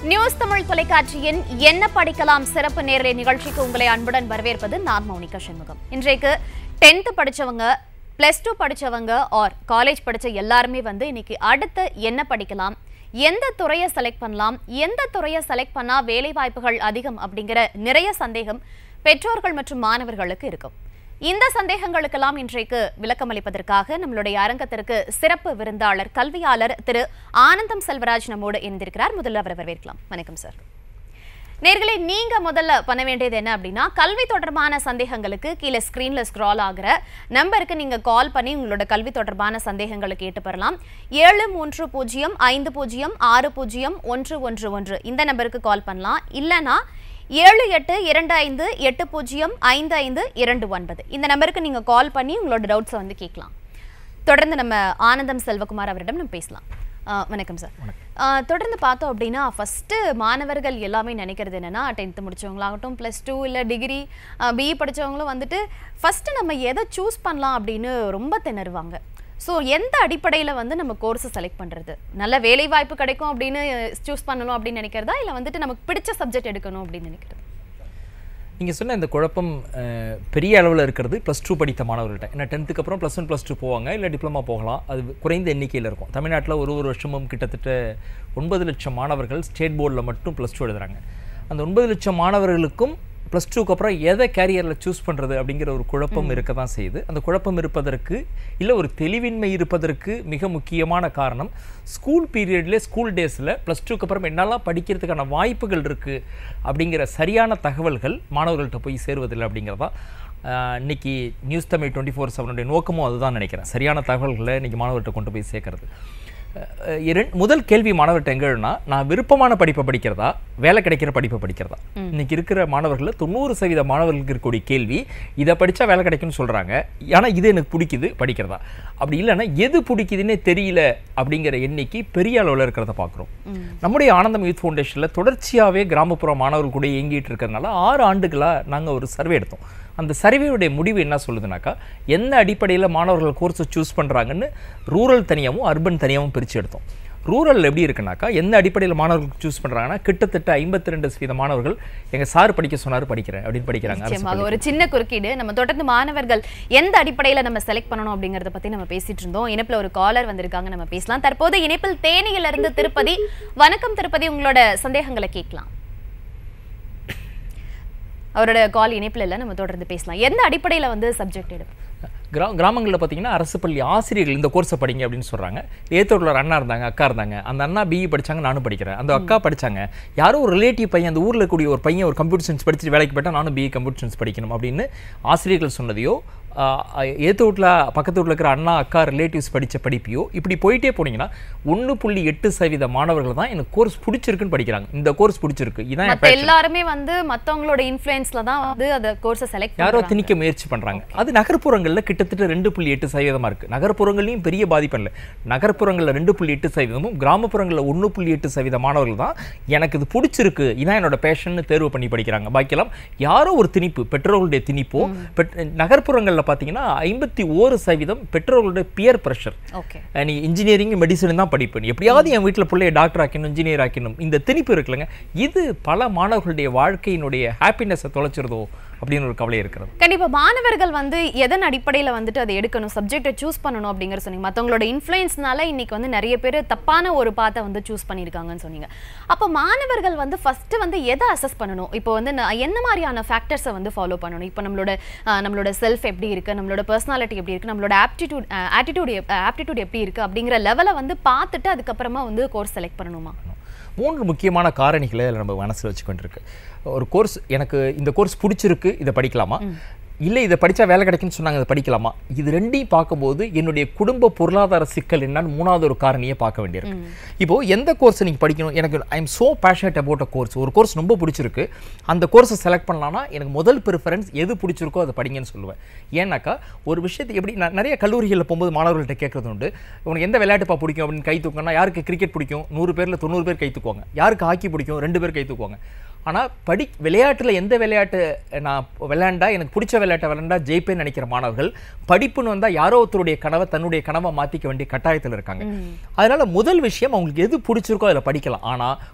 News Tamil தொலைக்காட்சியின் என்ன படிக்கலாம் சிறப்பு நேரலை நிகழ்ச்சிக்கு உங்களை அன்புடன் வரவேற்பது நான் மௌனிகா சண்முகம் இன்றைக்கு டென்த்து படிச்சவங்க பிளஸ் டூ படிச்சவங்க ஆர் காலேஜ் படிச்ச எல்லாருமே வந்து இன்னைக்கு அடுத்து என்ன படிக்கலாம் எந்த துறையை செலக்ட் பண்ணலாம் எந்த துறையை செலக்ட் பண்ணா வேலை வாய்ப்புகள் அதிகம் அப்படிங்கிற நிறைய சந்தேகம் பெற்றோர்கள் மற்றும் மாணவர்களுக்கு இருக்கும் இந்த சந்தேகங்களுக்கெல்லாம் இன்றைக்கு விளக்கம் அளிப்பதற்காக நம்மளுடைய அரங்கத்திற்கு சிறப்பு விருந்தாளர் கல்வியாளர் திரு ஆனந்தம் செல்வராஜ் நம்மோடு இணைந்திருக்கிறார் முதல்ல அவரை வரவேற்கலாம் வணக்கம் சார் நேர்களே நீங்க முதல்ல பண்ண வேண்டியது என்ன அப்படின்னா கல்வி தொடர்பான சந்தேகங்களுக்கு கீழே ஸ்கிரீன்ல ஸ்க்ரால் ஆகிற நம்பருக்கு நீங்க கால் பண்ணி உங்களோட கல்வி தொடர்பான சந்தேகங்களை கேட்டு பெறலாம் ஏழு மூன்று பூஜ்ஜியம் ஐந்து பூஜ்ஜியம் ஆறு பூஜ்ஜியம் ஒன்று ஒன்று ஒன்று இந்த நம்பருக்கு கால் பண்ணலாம் இல்லைன்னா ஏழு எட்டு இரண்டு ஐந்து எட்டு பூஜ்ஜியம் ஐந்து ஐந்து இரண்டு ஒன்பது இந்த நம்பருக்கு நீங்க கால் பண்ணி உங்களோட டவுட்ஸை வந்து கேட்கலாம் தொடர்ந்து நம்ம ஆனந்தம் செல்வகுமார் அவரிடம் நம்ம பேசலாம் ஆ, வணக்கம் சார் ஆ, தொடர்ந்து பார்த்தோம் அப்படின்னா ஃபஸ்ட்டு மாணவர்கள் எல்லாமே நினைக்கிறது என்னன்னா டென்த்து முடிச்சவங்களாகட்டும் ப்ளஸ் டூ இல்லை டிகிரி பிஇ படிச்சவங்களும் வந்துட்டு ஃபஸ்ட்டு நம்ம எதை சூஸ் பண்ணலாம் அப்படின்னு ரொம்ப திணறுவாங்க ஸோ எந்த அடிப்படையில் வந்து நம்ம கோர்ஸை செலக்ட் பண்ணுறது நல்ல வேலை வாய்ப்பு கிடைக்கும் அப்படின்னு சூஸ் பண்ணணும் அப்படின்னு நினைக்கிறதா இல்லை வந்துட்டு நமக்கு பிடிச்ச சப்ஜெக்ட் எடுக்கணும் அப்படின்னு நினைக்கிறது நீங்கள் சொன்ன இந்த குழப்பம் அஹ், பெரிய அளவில் இருக்கிறது ப்ளஸ் டூ படித்த மாணவர்கள்ட்ட ஏன்னா டென்த்துக்கு அப்புறம் ப்ளஸ் ஒன் ப்ளஸ் டூ போவாங்க இல்லை டிப்ளமா போகலாம் அது குறைந்த எண்ணிக்கையில் இருக்கும் தமிழ்நாட்டில் ஒரு ஒரு வருஷமும் கிட்டத்தட்ட ஒன்பது லட்சம் மாணவர்கள் ஸ்டேட் போர்டில் மட்டும் ப்ளஸ் டூ எழுதுறாங்க அந்த ஒன்பது லட்சம் மாணவர்களுக்கும் ப்ளஸ் டூக்கு அப்புறம் எதை கேரியரில் சூஸ் பண்ணுறது அப்படிங்கிற ஒரு குழப்பம் இருக்க தான் செய்யுது அந்த குழப்பம் இருப்பதற்கு இல்லை ஒரு தெளிவின்மை இருப்பதற்கு மிக முக்கியமான காரணம் ஸ்கூல் பீரியட்லேயே ஸ்கூல் டேஸில் ப்ளஸ் டூக்கு அப்புறம் என்னெல்லாம் படிக்கிறதுக்கான வாய்ப்புகள் இருக்குது அப்படிங்கிற சரியான தகவல்கள் மாணவர்கள்ட்ட போய் சேருவதில்லை அப்படிங்கிறதா ஆஹ், இன்னைக்கு நியூஸ் தமிழ் டுவெண்ட்டி ஃபோர் செவனுடைய நோக்கமும் அதுதான் நினைக்கிறேன் சரியான தகவல்களை இன்னைக்கு மாணவர்கிட்ட கொண்டு போய் சேர்க்கறது அஹ், இரண் முதல் கேள்வி மாணவர்கிட்ட எங்கன்னா நான் விருப்பமான படிப்பை படிக்கிறதா வேலை கிடைக்கிற படிப்பை படிக்கிறதா இன்னைக்கு இருக்கிற மாணவர்களில் தொண்ணூறு சதவீத மாணவர்களுக்கு இருக்கக்கூடிய கேள்வி இதை படித்தா வேலை கிடைக்கும்னு சொல்கிறாங்க ஆனால் இது எனக்கு பிடிக்குது படிக்கிறதா அப்படி இல்லைன்னா எது பிடிக்குதுன்னே தெரியல அப்படிங்கிற எண்ணிக்கை பெரிய அளவில் இருக்கிறத பார்க்குறோம் நம்முடைய ஆனந்தம் யூத் ஃபவுண்டேஷனில் தொடர்ச்சியாகவே கிராமப்புற மாணவர்கள் கூட இயங்கிட்டு இருக்கிறதுனால ஆறு ஆண்டுகளாக நாங்கள் ஒரு சர்வே எடுத்தோம் அந்த சர்வேயுடைய முடிவு என்ன சொல்லுதுனாக்கா என்ன அடிப்படையில் மாணவர்கள் கோர்ஸை சூஸ் பண்ணுறாங்கன்னு ரூரல் தனியாகவும் அர்பன் தனியாகவும் பிரித்து எடுத்தோம் ரூரல் எப்படி இருக்குனாக்கா எந்த அடிப்படையில் மாணவர்கள் சூஸ் பண்ணுறாங்கன்னா கிட்டத்தட்ட ஐம்பத்தி ரெண்டு சதவீத மாணவர்கள் எங்கள் சார் படிக்க சொன்னார் படிக்கிறேன் அப்படின்னு படிக்கிறாங்க அரசு நிச்சயமாக ஒரு சின்ன குறுக்கீடு நம்ம தொடர்ந்து மாணவர்கள் எந்த அடிப்படையில நம்ம செலக்ட் பண்ணணும் அப்படிங்கறத பத்தி நம்ம பேசிட்டு இருந்தோம் இணைப்புல ஒரு காலர் வந்திருக்காங்க நம்ம பேசலாம் தற்போது இணைப்பில் தேனியில இருந்து திருப்பதி வணக்கம் திருப்பதி உங்களோட சந்தேகங்களை கேட்கலாம் அவரோட கால் இணைப்புல இல்ல நம்ம தொடர்ந்து பேசலாம் எந்த அடிப்படையில வந்து சப்ஜெக்ட் எடுப்போம் கிரா கிராமங்களில் பார்த்தீங்கன்னா அரசு பள்ளி ஆசிரியர்கள் இந்த கோர்ஸை படிங்க அப்படின்னு சொல்கிறாங்க ஏத்தூரில் ஒரு அண்ணா இருந்தாங்க அக்கா இருந்தாங்க அந்த அண்ணா பிஇ படிச்சாங்க நானும் படிக்கிறேன் அந்த அக்கா படிச்சாங்க யாரோ ஒரு ரிலேட்டிவ் பையன் அந்த ஊரில் கூடிய ஒரு பையன் ஒரு கம்ப்யூட்டர் சயின்ஸ் படிச்சுட்டு வேலைக்கு போயிட்டா நானும் பிஇ கம்ப்யூட்டர் சயின்ஸ் படிக்கணும் அப்படின்னு ஆசிரியர்கள் சொன்னதையோ ஏற்று வீட்டில் பக்கத்து வீட்டில் இருக்கிற அண்ணா அக்கா ரிலேட்டிவ்ஸ் படித்த படிப்பையோ இப்படி போயிட்டே போனீங்கன்னா ஒன்று புள்ளி எட்டு சதவீத மாணவர்கள் தான் எனக்கு கோர்ஸ் பிடிச்சிருக்குன்னு படிக்கிறாங்க இந்த கோர்ஸ் பிடிச்சிருக்கு இதான் என் மத்த எல்லாருமே வந்து மத்தவங்களோட இன்ஃப்ளூயன்ஸ்ல தான் வந்து அந்த கோர்ஸை செலக்ட் யாரோ திணிக்க முயற்சி பண்றாங்க அது நகர்ப்புறங்களில் கிட்டத்தட்ட ரெண்டு புள்ளி எட்டு சதவீதமா இருக்கு நகர்ப்புறங்களையும் பெரிய பாதிப்பு இல்லை நகர்ப்புறங்களில் ரெண்டு புள்ளி எட்டு சதவீதமும் கிராமப்புறங்களில் ஒன்று புள்ளி எட்டு சதவீத மாணவர்கள் தான் எனக்கு இது பிடிச்சிருக்கு இதான் என்னோட பேஷன்னு தேர்வு பண்ணி படிக்கிறாங்க பாக்கியெல்லாம் யாரோ ஒரு திணிப்பு பெற்றோர்களுடைய திணிப்போ பெட்- நகர்ப்புறங்களில் பார்த்தீங்கன்னா ஐம்பத்தி ஓரு சதவீதம் பெற்றோர்களுடைய பியர் ப்ரெஷர் ஓகே நீ இன்ஜினியரிங் மெடிசன் தான் படிப்பேன் எப்படியாவது என் வீட்டில் பிள்ளைய டாக்டர் ஆக்கணும் இன்ஜினியர் ஆக்கணும் இந்த திணிப்பு இருக்குல்லங்க இது பல மாணவர்களுடைய வாழ்க்கையினுடைய ஹாப்பினஸை தொலைச்சிருதோ அப்படின்னு ஒரு கவலை இருக்கிறது கண்டிப்பா மாணவர்கள் வந்து எதன் அடிப்படையில வந்துட்டு அதை எடுக்கணும் சப்ஜெக்டை சூஸ் பண்ணணும் அப்படிங்கிற சொன்னீங்க மத்தவங்களோட இன்ஃப்ளூயன்ஸ்னால இன்னைக்கு வந்து நிறைய பேர் தப்பான ஒரு பாத்தை வந்து சூஸ் பண்ணியிருக்காங்கன்னு சொன்னீங்க அப்போ மாணவர்கள் வந்து ஃபர்ஸ்ட் வந்து எதை அசஸ் பண்ணணும் இப்போ வந்து நான் என்ன மாதிரியான ஃபேக்டர்ஸை வந்து ஃபாலோ பண்ணணும் இப்போ நம்மளோட அஹ், நம்மளோட செல்ஃப் எப்படி இருக்கு நம்மளோட பர்சனாலிட்டி எப்படி இருக்கு நம்மளோட ஆப்டிடியூட் ஆட்டிடியூட் ஆப்டிடியூட் எப்படி இருக்கு அப்படிங்கிற லெவலை வந்து பார்த்துட்டு அதுக்கப்புறமா வந்து கோர்ஸ் செலக்ட் பண்ணணுமா மூன்று முக்கியமான காரணிகளை அதில் நம்ம மனசில் வச்சுக்கொண்டிருக்கு ஒரு கோர்ஸ் எனக்கு இந்த கோர்ஸ் பிடிச்சிருக்கு இதை படிக்கலாமா இல்லை இதை படித்தா வேலை கிடைக்குன்னு சொன்னாங்க இதை படிக்கலாமா இது ரெண்டையும் பார்க்கும்போது என்னுடைய குடும்ப பொருளாதார சிக்கல் என்னன்னு மூணாவது ஒரு காரணியை பார்க்க வேண்டியிருக்கு இப்போ எந்த கோர்ஸ் நீங்கள் படிக்கணும் எனக்கு I am so passionate about a course ஒரு கோர்ஸ் ரொம்ப பிடிச்சிருக்கு அந்த கோர்ஸை செலக்ட் பண்ணலாம்னா எனக்கு முதல் ப்ரிஃபரன்ஸ் எது பிடிச்சிருக்கோ அதை படிங்கன்னு சொல்லுவேன் ஏன்னாக்கா ஒரு விஷயத்தை எப்படி நான் நிறைய கல்லூரிகளில் போகும்போது மாணவர்கள்ட்ட கேட்கறது உண்டு உனக்கு எந்த விளையாட்டுப்பா பிடிக்கும் அப்படின்னு கை தூக்கணும்னா யாருக்கு கிரிக்கெட் பிடிக்கும் நூறு பேரில் தொண்ணூறு பேர் கை தூக்குவாங்க யாருக்கு ஹாக்கி பிடிக்கும் ரெண்டு பேர் கை தூக்குவாங்க ஆனால் படி விளையாட்டில் எந்த விளையாட்டு நான் விளையாண்டா எனக்கு பிடிச்ச விளையாட்டை விளையாண்டா ஜெயிப்பேன்னு நினைக்கிற மாணவர்கள் படிப்புன்னு வந்தால் யாரோ ஒருத்தருடைய கனவை தன்னுடைய கனவை மாற்றிக்க வேண்டிய கட்டாயத்தில் இருக்காங்க அதனால முதல் விஷயம் அவங்களுக்கு எது பிடிச்சிருக்கோ அதில் படிக்கலாம் ஆனால்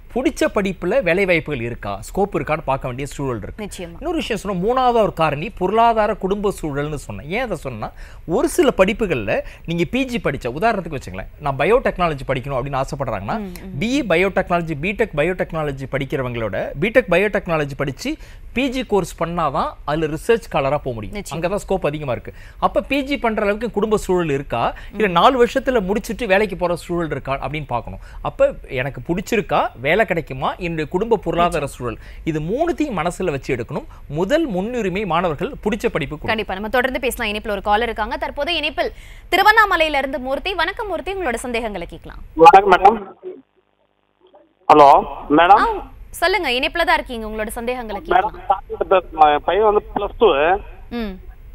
பிடிச்ச படிப்புல வேலை வாய்ப்புகள் இருக்கா ஸ்கோப் இருக்கான்னு பார்க்க வேண்டிய சூழல் இருக்கு நிச்சயமா இன்னொரு விஷயம் சொன்னோம் மூணாவது ஒரு காரணி பொருளாதார குடும்ப சூழல்னு சொன்னேன் ஏன் அதை சொன்னா ஒரு சில படிப்புகளில் நீங்க பிஜி படிச்ச உதாரணத்துக்கு வச்சுங்களேன் நான் பயோடெக்னாலஜி படிக்கணும் அப்படின்னு ஆசைப்படுறாங்கன்னா பிஇ பயோடெக்னாலஜி பிடெக் பயோடெக்னாலஜி படிக்கிறவங்களோட பிடெக் பயோடெக்னாலஜி படிச்சு பிஜி கோர்ஸ் பண்ணாதான் அதுல ரிசர்ச் ஸ்காலராக போக முடியும் நிச்சயம். அங்கதான் ஸ்கோப் அதிகமா இருக்கு அப்ப பிஜி பண்ற அளவுக்கு குடும்ப சூழல் இருக்கா இல்ல நாலு வருஷத்துல முடிச்சிட்டு வேலைக்கு போற சூழல் இருக்கா அப்படின்னு பார்க்கணும் அப்ப எனக்கு பிடிச்சிருக்கா வேலை கிடைக்குமா என்னுடைய குடும்ப பொருளாதார சூழல் இது மூணுத்தையும் மனசுல வச்சு எடுக்கணும் முதல் முன்னுரிமை மாணவர்கள் பிடிச்ச படிப்பு கொடுக்கணும். கண்டிப்பா நம்ம தொடர்ந்து பேசலாம் இணைப்பில் ஒரு காலர் இருக்காங்க தற்போது இணைப்பில் திருவண்ணாமலையில இருந்து மூர்த்தி வணக்கம் மூர்த்தி உங்களோட சந்தேகங்களை கேட்கலாம் வணக்கம் மேடம் ஹலோ மேடம் ஆ, சொல்லுங்க இணைப்புல தான் இருக்கீங்க உங்களோட சந்தேகங்களை மேடம் கேட்கலாம் என் பையன் வந்து ப்ளஸ் டூ ம்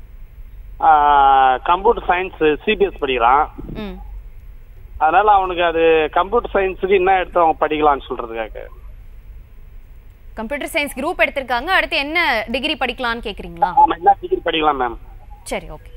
கம்ப்யூட்டர் சயின்ஸ் சிபிஎஸ் படிக்கிறான் ம் அதனால அவனுக்கு அது கம்ப்யூட்டர் சயின்ஸுக்கு என்ன எடுத்து அவங்க படிக்கலாம்னு சொல்றதுக்காக கம்ப்யூட்டர் சயின்ஸ் குரூப் எடுத்திருக்காங்க அடுத்து என்ன டிகிரி படிக்கலாம்னு கேக்குறீங்களா அவன் என்ன டிகிரி படிக்கலாம் மேம் சரி ஓகே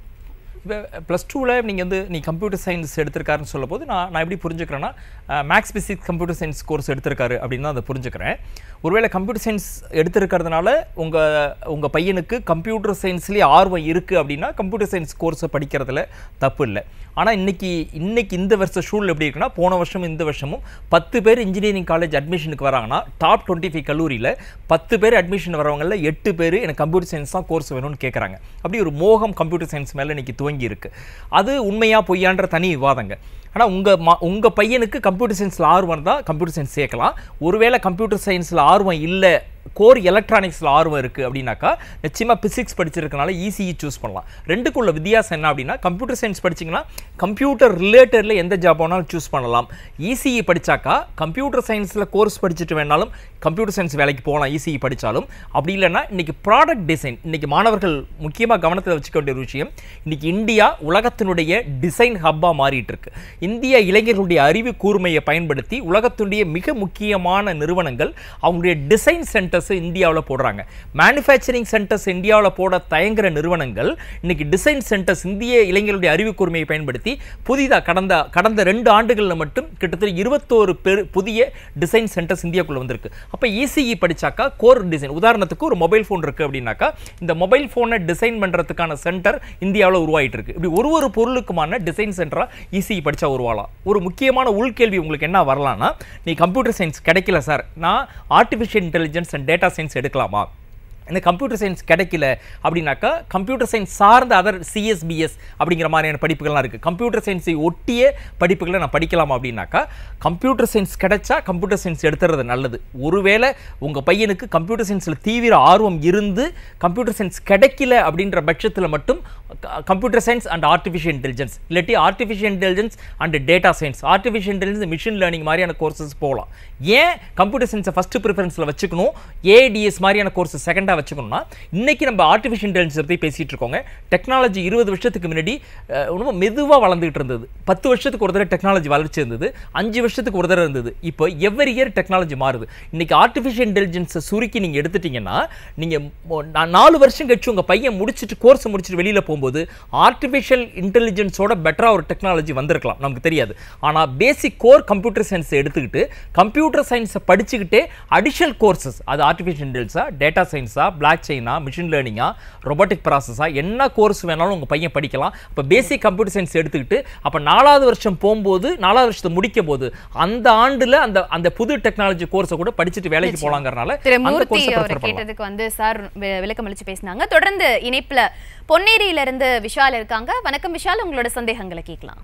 இப்போ ப்ளஸ் டூவில் நீங்கள் வந்து நீ கம்ப்யூட்டர் சயின்ஸ் எடுத்திருக்காருன்னு சொல்லும் போது நான் நான் எப்படி புரிஞ்சுக்கிறேன்னா maths physics computer science course எடுத்திருக்காரு அப்படின்னு தான் அதை புரிஞ்சுக்கிறேன் ஒருவேளை கம்ப்யூட்டர் சயின்ஸ் எடுத்திருக்கிறதுனால உங்கள் உங்கள் பையனுக்கு கம்ப்யூட்டர் சயின்ஸ்லேயே ஆர்வம் இருக்குது அப்படின்னா கம்ப்யூட்டர் சயின்ஸ் கோர்ஸை படிக்கிறதுல தப்பு இல்லை ஆனால் இன்னைக்கு இன்னைக்கு இந்த வருஷ சூழல் எப்படி இருக்குன்னா போன வருஷம் இந்த வருஷமும் பத்து பேர் இன்ஜினியரிங் காலேஜ் அட்மிஷனுக்கு வராங்கன்னா டாப் டுவெண்ட்டி ஃபைவ் கல்லூரியில் பத்து பேர் அட்மிஷன் வரவங்கள எட்டு பேர் எனக்கு கம்ப்யூட்டர் சயின்ஸ் தான் கோர்ஸ் வேணும்னு கேட்குறாங்க அப்படி ஒரு மோகம் கம்ப்யூட்டர் சயின்ஸ் மேலே இன்னைக்கு துவங்கி இருக்கு அது உண்மையா பொய்யான்ற தனி விவாதங்க ஆனால் உங்கள் மா உங்கள் பையனுக்கு கம்ப்யூட்டர் சயின்ஸில் ஆர்வம் தான் கம்ப்யூட்டர் சயின்ஸ் சேர்க்கலாம் ஒருவேளை கம்ப்யூட்டர் சயின்ஸில் ஆர்வம் இல்லை கோர் எலக்ட்ரானிக்ஸில் ஆர்வம் இருக்குது அப்படின்னாக்கா நிச்சயமாக பிசிக்ஸ் படிச்சிருக்கனால இசிஇ சூஸ் பண்ணலாம் ரெண்டுக்குள்ள வித்தியாசம் என்ன அப்படின்னா கம்ப்யூட்டர் சயின்ஸ் படிச்சிங்கன்னா கம்ப்யூட்டர் ரிலேட்டடில் எந்த ஜாப் வேணாலும் சூஸ் பண்ணலாம் இசிஇ படிச்சாக்கா கம்ப்யூட்டர் சயின்ஸில் கோர்ஸ் படிச்சுட்டு வேணாலும் கம்ப்யூட்டர் சயின்ஸ் வேலைக்கு போகலாம் இசிஇ படித்தாலும் அப்படி இல்லைன்னா இன்னைக்கு ப்ராடக்ட் டிசைன் இன்னைக்கு மாணவர்கள் முக்கியமாக கவனத்தில் வச்சுக்க வேண்டிய ஒரு விஷயம் இன்னைக்கு இந்தியா உலகத்தினுடைய டிசைன் ஹப்பாக மாறிட்டு இருக்கு இந்திய இளைஞர்களுடைய அறிவு கூர்மையை பயன்படுத்தி உலகத்தினுடைய மிக முக்கியமான நிறுவனங்கள் அவங்களுடைய டிசைன் சென்டர்ஸ் இந்தியாவில் போடுறாங்க மேனுஃபேக்சரிங் சென்டர்ஸ் இந்தியாவில் போட தயங்குற நிறுவனங்கள் இன்னைக்கு டிசைன் சென்டர்ஸ் இந்திய இளைஞர்களுடைய அறிவு கூர்மையை பயன்படுத்தி புதிதாக கடந்த கடந்த ரெண்டு ஆண்டுகளில் மட்டும் கிட்டத்தட்ட இருபத்தோரு பேர் புதிய டிசைன் சென்டர்ஸ் இந்தியாக்குள்ள வந்திருக்கு அப்போ இசிஇ படிச்சாக்கா கோர் டிசைன் உதாரணத்துக்கு ஒரு மொபைல் ஃபோன் இருக்கு அப்படின்னாக்கா இந்த மொபைல் ஃபோனை டிசைன் பண்றதுக்கான சென்டர் இந்தியாவில் உருவாயிட்டு இருக்கு இப்படி ஒரு ஒரு பொருளுக்குமான டிசைன் சென்டரா இசிஇ படிச்சா உருவாகலாம் ஒரு முக்கியமான உள்கேள்வி உங்களுக்கு என்ன வரலாம்னா நீ கம்ப்யூட்டர் சயின்ஸ் கிடைக்கல சார் நான் artificial intelligence and data science எடுக்கலாமா எனக்கு கம்ப்யூட்டர் சயின்ஸ் கிடைக்கல அப்படின்னாக்கா கம்ப்யூட்டர் சயின்ஸ் சார்ந்த அதர் சிஎஸ்பிஎஸ் அப்படிங்கிற மாதிரியான படிப்புகள்லாம் இருக்குது கம்ப்யூட்டர் சயின்ஸை ஒட்டிய படிப்புகளை நான் படிக்கலாமா அப்படின்னாக்கா கம்ப்யூட்டர் சயின்ஸ் கிடைச்சா கம்ப்யூட்டர் சயின்ஸ் எடுத்துறது நல்லது ஒருவேளை உங்கள் பையனுக்கு கம்ப்யூட்டர் சயின்ஸில் தீவிர ஆர்வம் இருந்து கம்ப்யூட்டர் சயின்ஸ் கிடைக்கல அப்படின்ற பட்சத்தில் மட்டும் computer science and artificial intelligence இல்லாட்டி artificial intelligence and data science artificial intelligence machine learning மாதிரியான கோர்சஸ் போகலாம் ஏன் கம்ப்யூட்டர் சயின்ஸை ஃபஸ்ட்டு ப்ரிஃபரன்ஸில் வச்சுக்கணும் ஏடிஎஸ் மாதிரியான கோர்ஸ் செகண்டாக வச்சுக்கணும்னா இன்னைக்கு நம்ம ஆர்டிஃபிஷியல் இன்டெலிஜென்ஸ் பற்றி பேசிட்டு இருக்கோங்க டெக்னாலஜி இருபது வருஷத்துக்கு முன்னாடி அஹ், ரொம்ப மெதுவாக வளர்ந்துகிட்டு இருந்தது பத்து வருஷத்துக்கு ஒரு தடவை டெக்னாலஜி வளர்ச்சி இருந்தது அஞ்சு வருஷத்துக்கு ஒரு தடவை இருந்தது இப்போ எவ்வரி இயர் டெக்னாலஜி மாறுது இன்னைக்கு ஆர்டிஃபிஷியல் இன்டெலிஜென்ஸை சுருக்கி நீங்கள் எடுத்துட்டீங்கன்னா நீங்கள் நாலு வருஷம் கழிச்சு உங்கள் பையன் முடிச்சுட்டு கோர்ஸ் முடிச்சுட்டு வெளியில் போகும்போது ஆர்டிஃபிஷியல் இன்டெலிஜென்ஸோட பெட்டராக ஒரு டெக்னாலஜி வந்திருக்கலாம் நமக்கு தெரியாது ஆனால் பேசிக் கோர் கம்ப்யூட்டர் சயின்ஸை எடுத்துக்கிட்டு கம்ப்யூட்டர் சயின்ஸை படிச்சுக்கிட்டே அடிஷனல் கோர்சஸ் அது ஆர்டிஃபிஷியல் இன்டெலிஜென்ஸா டேட்டா சயின்ஸா பிளாக் செயினா மிஷின் லேர்னிங்கா ரொபோட்டிக் ப்ராசஸா என்ன கோர்ஸ் வேணாலும் உங்கள் பையன் படிக்கலாம் இப்போ பேசிக் கம்ப்யூட்டர் சயின்ஸ் எடுத்துக்கிட்டு அப்போ நாலாவது வருஷம் போகும்போது நாலாவது வருஷத்தை முடிக்கும் போது அந்த ஆண்டுல அந்த அந்த புது டெக்னாலஜி கோர்ஸை கூட படிச்சுட்டு வேலைக்கு போலாங்கறனால திரு அந்த மூர்த்தி கோர்ஸை அவர் ப்ரிஃபர் பண்ணலாம் கேட்டதுக்கு வந்து சார் வி- விளக்கம் அளிச்சு பேசினாங்க தொடர்ந்து இணைப்புல பொன்னேரியில இருந்து விஷால் இருக்காங்க வணக்கம் விஷால் உங்களோட சந்தேகங்களை கேட்கலாம்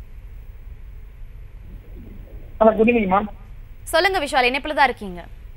ஹலோ குட் ஈவினிங் மேம் சொல்லுங்க விஷால் இணைப்புல தான் இருக்கீங்க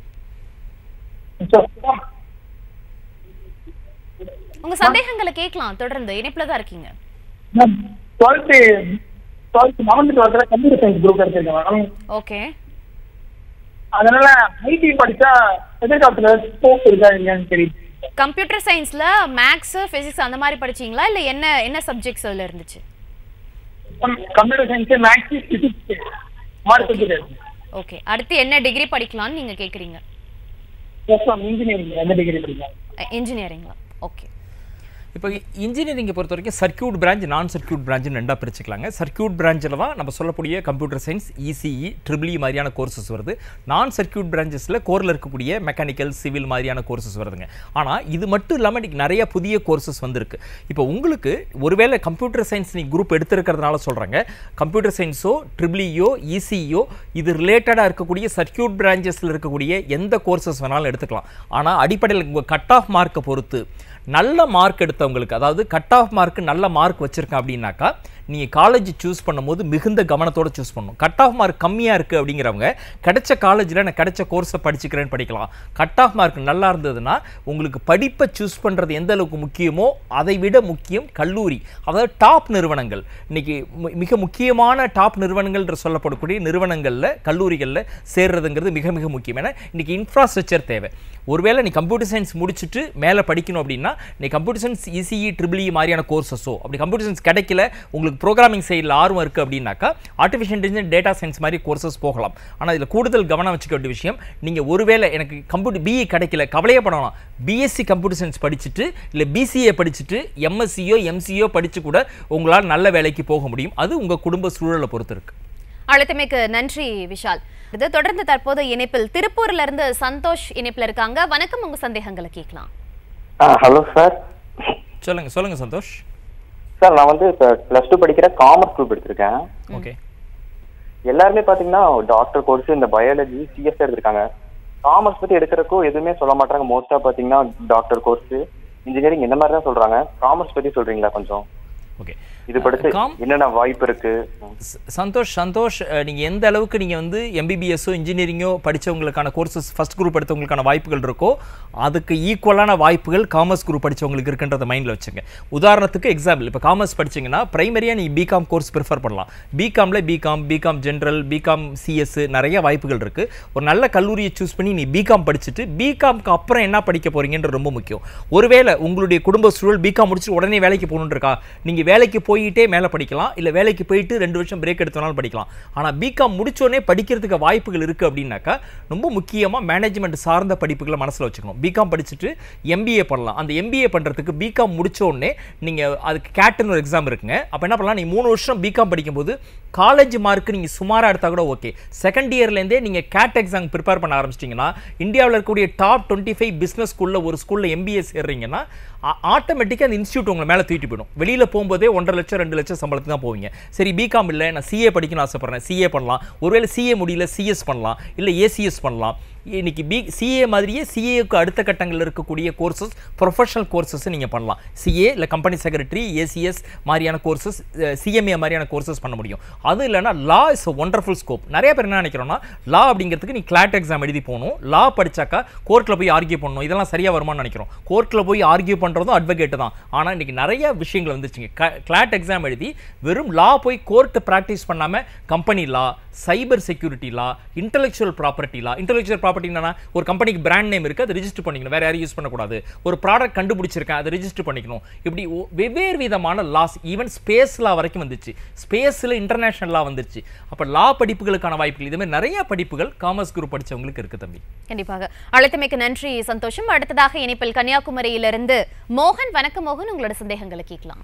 உங்க சந்தேகங்களை கேட்கலாம் தொடர்ந்து இணைப்புல தான் இருக்கீங்க மேம் டுவெல்த்து டுவெல்த் லெவன்த் டுவெல்த்தில் கம்ப்யூட்டர் சயின்ஸ் குரூப் எடுத்திருக்கேன் மேம் ஓகே அதனால ஐடி படிச்சா எதிர்காலத்தில் ஸ்கோப் இருக்கா இல்லையான்னு தெரியுது கம்ப்யூட்டர் சயின்ஸ்ல மேக்ஸ் பிசிக்ஸ் அந்த மாதிரி படிச்சீங்களா இல்ல என்ன என்ன சப்ஜெக்ட்ஸ் அதுல இருந்துச்சு கம்ப்யூட்டர் சயின்ஸ் மேக்ஸ் பிசிக்ஸ் மாதிரி சப்ஜெக்ட் ஓகே அடுத்து என்ன டிகிரி படிக்கலாம்னு நீங்க கேக்குறீங்க எஸ் மேம் இன்ஜினியரிங் எந்த டிகிரி படிக்கலாம் இன்ஜினியரிங்ல ஓகே இப்போ இன்ஜினியரிங்கை பொறுத்த வரைக்கும் சர்க்யூட் பிரான்ச் நான் சர்க்யூட் பிரான்ச்னு ரெண்டாக பிரிச்சுக்கலாங்க சர்க்யூட் பிரான்ச்சில் தான் நம்ம சொல்லக்கூடிய computer science ECE triple E மாதிரியான கோர்சஸ் வருது நான் சர்க்யூட் பிரான்ச்சஸில் கோரில் இருக்கக்கூடிய மெக்கானிக்கல் சிவில் மாதிரியான கோர்சஸ் வருதுங்க ஆனால் இது மட்டும் இல்லாமல் இன்றைக்கி நிறைய புதிய கோர்சஸ் வந்திருக்கு இப்போ உங்களுக்கு ஒருவேளை கம்ப்யூட்டர் சயின்ஸ் நீ குரூப் எடுத்திருக்கிறதுனால சொல்கிறாங்க கம்ப்யூட்டர் சயின்ஸோ ட்ரிபிளியோ இசிஇயோ இது ரிலேட்டடாக இருக்கக்கூடிய சர்க்யூட் பிரான்ச்சஸில் இருக்கக்கூடிய எந்த கோர்சஸ் வேணாலும் எடுத்துக்கலாம் ஆனால் அடிப்படையில் உங்கள் கட் ஆஃப் மார்க்கை பொறுத்து நல்ல மார்க் எடுத்தவங்களுக்கு அதாவது கட் ஆஃப் மார்க் நல்ல மார்க் வச்சுருக்கேன் அப்படின்னாக்கா நீங்கள் காலேஜ் சூஸ் பண்ணும்போது மிகுந்த கவனத்தோட சூஸ் பண்ணணும் கட் ஆஃப் மார்க் கம்மியாக இருக்குது அப்படிங்கிறவங்க கிடைச்ச காலேஜில் நான் கிடைச்ச கோர்ஸை படிச்சுக்கிறேன்னு படிக்கலாம் கட் ஆஃப் மார்க் நல்லா இருந்ததுன்னா உங்களுக்கு படிப்பை சூஸ் பண்ணுறது எந்த அளவுக்கு முக்கியமோ அதை விட முக்கியம் கல்லூரி அதாவது டாப் நிறுவனங்கள் இன்னைக்கு மு- மிக முக்கியமான டாப் நிறுவனங்கள் என்று சொல்லப்படக்கூடிய நிறுவனங்களில் கல்லூரிகளில் சேர்றதுங்கிறது மிக மிக முக்கியம் ஏன்னா இன்னைக்கு இன்ஃப்ராஸ்ட்ரக்சர் தேவை ஒருவேளை நீ கம்ப்யூட்டர் சயின்ஸ் முடிச்சுட்டு மேலே படிக்கணும் அப்படின்னா நீ computer science ECE triple E மாதிரியான கோர்சஸோ அப்படி கம்ப்யூட்டர் சயின்ஸ் கிடைக்கல உங்களுக்கு ப்ரோக்ராமிங் சைடில் ஆர்வம் இருக்குது அப்படின்னாக்கா ஆர்டிஃபிஷியல் இன்டெலிஜென்ஸ் டேட்டா சயின்ஸ் மாதிரி கோர்சஸ் போகலாம் ஆனால் இதில் கூடுதல் கவனம் வச்சுக்க வேண்டிய விஷயம் நீங்கள் ஒருவேளை எனக்கு கம்ப்யூட்டர் பிஇ கிடைக்கல கவலையே படலாம் பிஎஸ்சி கம்ப்யூட்டர் சயின்ஸ் படிச்சுட்டு இல்லை பிசிஏ படிச்சுட்டு எம்எஸ்சியோ எம்சியோ படித்து கூட உங்களால் நல்ல வேலைக்கு போக முடியும் அது உங்கள் குடும்ப சூழலை பொறுத்து இருக்கு அழைத்தமைக்கு நன்றி விஷால் இது தொடர்ந்து தற்போது இணைப்பில் திருப்பூர்ல இருந்து சந்தோஷ் இணைப்புல இருக்காங்க வணக்கம் உங்க சந்தேகங்களை கேட்கலாம் ஹலோ சார் சொல்லுங்க சொல்லுங்க சந்தோஷ் சார் நான் வந்து இப்போ ப்ளஸ் டூ படிக்கிற காமர்ஸ் குரூப் எடுத்திருக்கேன் ஓகே எல்லாருமே பார்த்தீங்கன்னா டாக்டர் கோர்ஸ் இந்த பயாலஜி சிஎஸ் எடுத்திருக்காங்க காமர்ஸ் பற்றி எடுக்கிறக்கோ எதுவுமே சொல்ல மாட்டாங்க மோஸ்ட்டாக பார்த்தீங்கன்னா டாக்டர் கோர்ஸ் இன்ஜினியரிங் இந்த மாதிரி தான் சொல்கிறாங்க காமர்ஸ் பற்றி சொல்கிறீங்களா கொஞ்சம் ஓகே இது படிச்சு காம் என்னென்ன வாய்ப்பு இருக்கு ச- சந்தோஷ் சந்தோஷ் அஹ், நீங்க எந்த அளவுக்கு நீங்க வந்து எம்பிபிஎஸ்ஸோ இன்ஜினியரிங்கோ படிச்சவங்களுக்கான கோர்சஸ் ஃபர்ஸ்ட் குரூப் எடுத்தவங்களுக்கான வாய்ப்புகள் இருக்கோ அதுக்கு ஈக்குவலான வாய்ப்புகள் காமர்ஸ் குரூப் படிச்சவங்களுக்கு இருக்குன்றத மைண்டில் வச்சுங்க உதாரணத்துக்கு எக்ஸாம்பிள் இப்போ காமர்ஸ் படிச்சீங்கன்னா பிரைமரியாக நீ பிகாம் கோர்ஸ் ப்ரிஃபர் பண்ணலாம் பிகாமில் BCom BCom general BCom CS நிறைய வாய்ப்புகள் இருக்கு ஒரு நல்ல கல்லூரியை சூஸ் பண்ணி நீ பிகாம் படிச்சுட்டு பிகாம்க்கு அப்புறம் என்ன படிக்க போறீங்கன்றது ரொம்ப முக்கியம் ஒருவேளை உங்களுடைய குடும்ப சூழல் பிகாம் முடிச்சுட்டு உடனே வேலைக்கு போகணுன்னு இருக்கா நீங்க வேலைக்கு போயிட்டே மேலே படிக்கலாம் இல்லை வேலைக்கு போயிட்டு ரெண்டு வருஷம் பிரேக் எடுத்தனாலும் படிக்கலாம் ஆனால் பிகாம் முடிச்சோடனே படிக்கிறதுக்கு வாய்ப்புகள் இருக்குது அப்படின்னாக்கா ரொம்ப முக்கியமாக மேனேஜ்மெண்ட் சார்ந்த படிப்புகளை மனசில் வச்சுக்கணும் பிகாம் படிச்சுட்டு எம்பிஏ பண்ணலாம் அந்த எம்பிஏ பண்ணுறதுக்கு பிகாம் முடிச்ச உடனே நீங்கள் அதுக்கு கேட்டுன்னு ஒரு எக்ஸாம் இருக்குங்க அப்போ என்ன பண்ணலாம் நீங்கள் மூணு வருஷம் பிகாம் படிக்கும்போது காலேஜ் மார்க் நீங்கள் சுமாராக எடுத்தால் கூட ஓகே செகண்ட் இயர்லேருந்தே நீங்கள் கேட் எக்ஸாம் ப்ரிப்பேர் பண்ண ஆரம்பிச்சிட்டிங்கன்னா இந்தியாவில் இருக்கக்கூடிய டாப் டுவெண்ட்டி ஃபைவ் பிஸ்னஸ் ஸ்கூலில் ஒரு ஸ்கூலில் எம்பிஏ சேர்றீங்கன்னா ஆட்டோமேட்டிக்காக அந்த இன்ஸ்டியூட் உங்களை மேலே தூக்கிட்டு போயிடும் வெளியில் போகும்போதே ஒன்றரை லட்சம் ரெண்டு லட்சம் சம்பளத்துக்கு தான் போவீங்க சரி பிகாம் இல்லை நான் சிஏ படிக்கணும்னு ஆசைப்பட்றேன் சிஏ பண்ணலாம் ஒருவேளை சிஏ முடியல சிஎஸ் பண்ணலாம் இல்லை ஏசிஎஸ் பண்ணலாம் இன்னைக்கு பி சிஏ மாதிரியே சிஏக்கு அடுத்த கட்டங்களில் இருக்கக்கூடிய கோர்சஸ் ப்ரொஃபஷனல் கோர்சஸ் நீங்கள் பண்ணலாம் சிஏ இல்லை கம்பெனி செக்ரட்டரி ஏசிஎஸ் மாதிரியான கோர்சஸ் சிஎம்ஏ மாதிரியான கோர்சஸ் பண்ண முடியும் அது இல்லைன்னா law is a wonderful scope நிறைய பேர் என்ன நினைக்கிறோம்னா லா அப்படிங்கிறதுக்கு நீ கிளாட் எக்ஸாம் எழுதி போகணும் லா படிச்சாக்கா கோர்ட்டில் போய் ஆர்கியூ பண்ணணும் இதெல்லாம் சரியாக வருமான்னு நினைக்கிறோம் கோர்ட்டில் போய் ஆர்கியூ பண்ணுறதும் அட்வொகேட் தான் ஆனால் இன்னைக்கு நிறைய விஷயங்கள் வந்துச்சுங்க கிளாட் எக்ஸாம் எழுதி வெறும் லா போய் கோர்ட்டு ப்ராக்டிஸ் பண்ணாமல் company law cyber security law intellectual property law intellectual property என்னன்னா ஒரு கம்பெனிக்கு பிராண்ட் நேம் இருக்குது அதை ரிஜிஸ்டர் பண்ணிக்கணும் வேற யாரும் யூஸ் பண்ணக்கூடாது ஒரு ப்ராடக்ட் கண்டுபிடிச்சிருக்கேன் அதை ரிஜிஸ்டர் பண்ணிக்கணும் இப்படி ஒ- வெவ்வேறு விதமான லாஸ் ஈவன் ஸ்பேஸ் லா வரைக்கும் வந்துச்சு ஸ்பேஸில் இன்டர்நேஷனல் லா வந்துருச்சு அப்போ லா படிப்புகளுக்கான வாய்ப்புகள் இதே மாதிரி நிறைய படிப்புகள் காமர்ஸ் குரூப் படிச்சவங்களுக்கு இருக்கு தம்பி கண்டிப்பாக அழைத்தமைக்கு நன்றி சந்தோஷம் அடுத்ததாக இணைப்பில் கன்னியாகுமரியிலிருந்து மோகன் வணக்கம் மோகன் உங்களோட சந்தேகங்களை கேட்கலாம்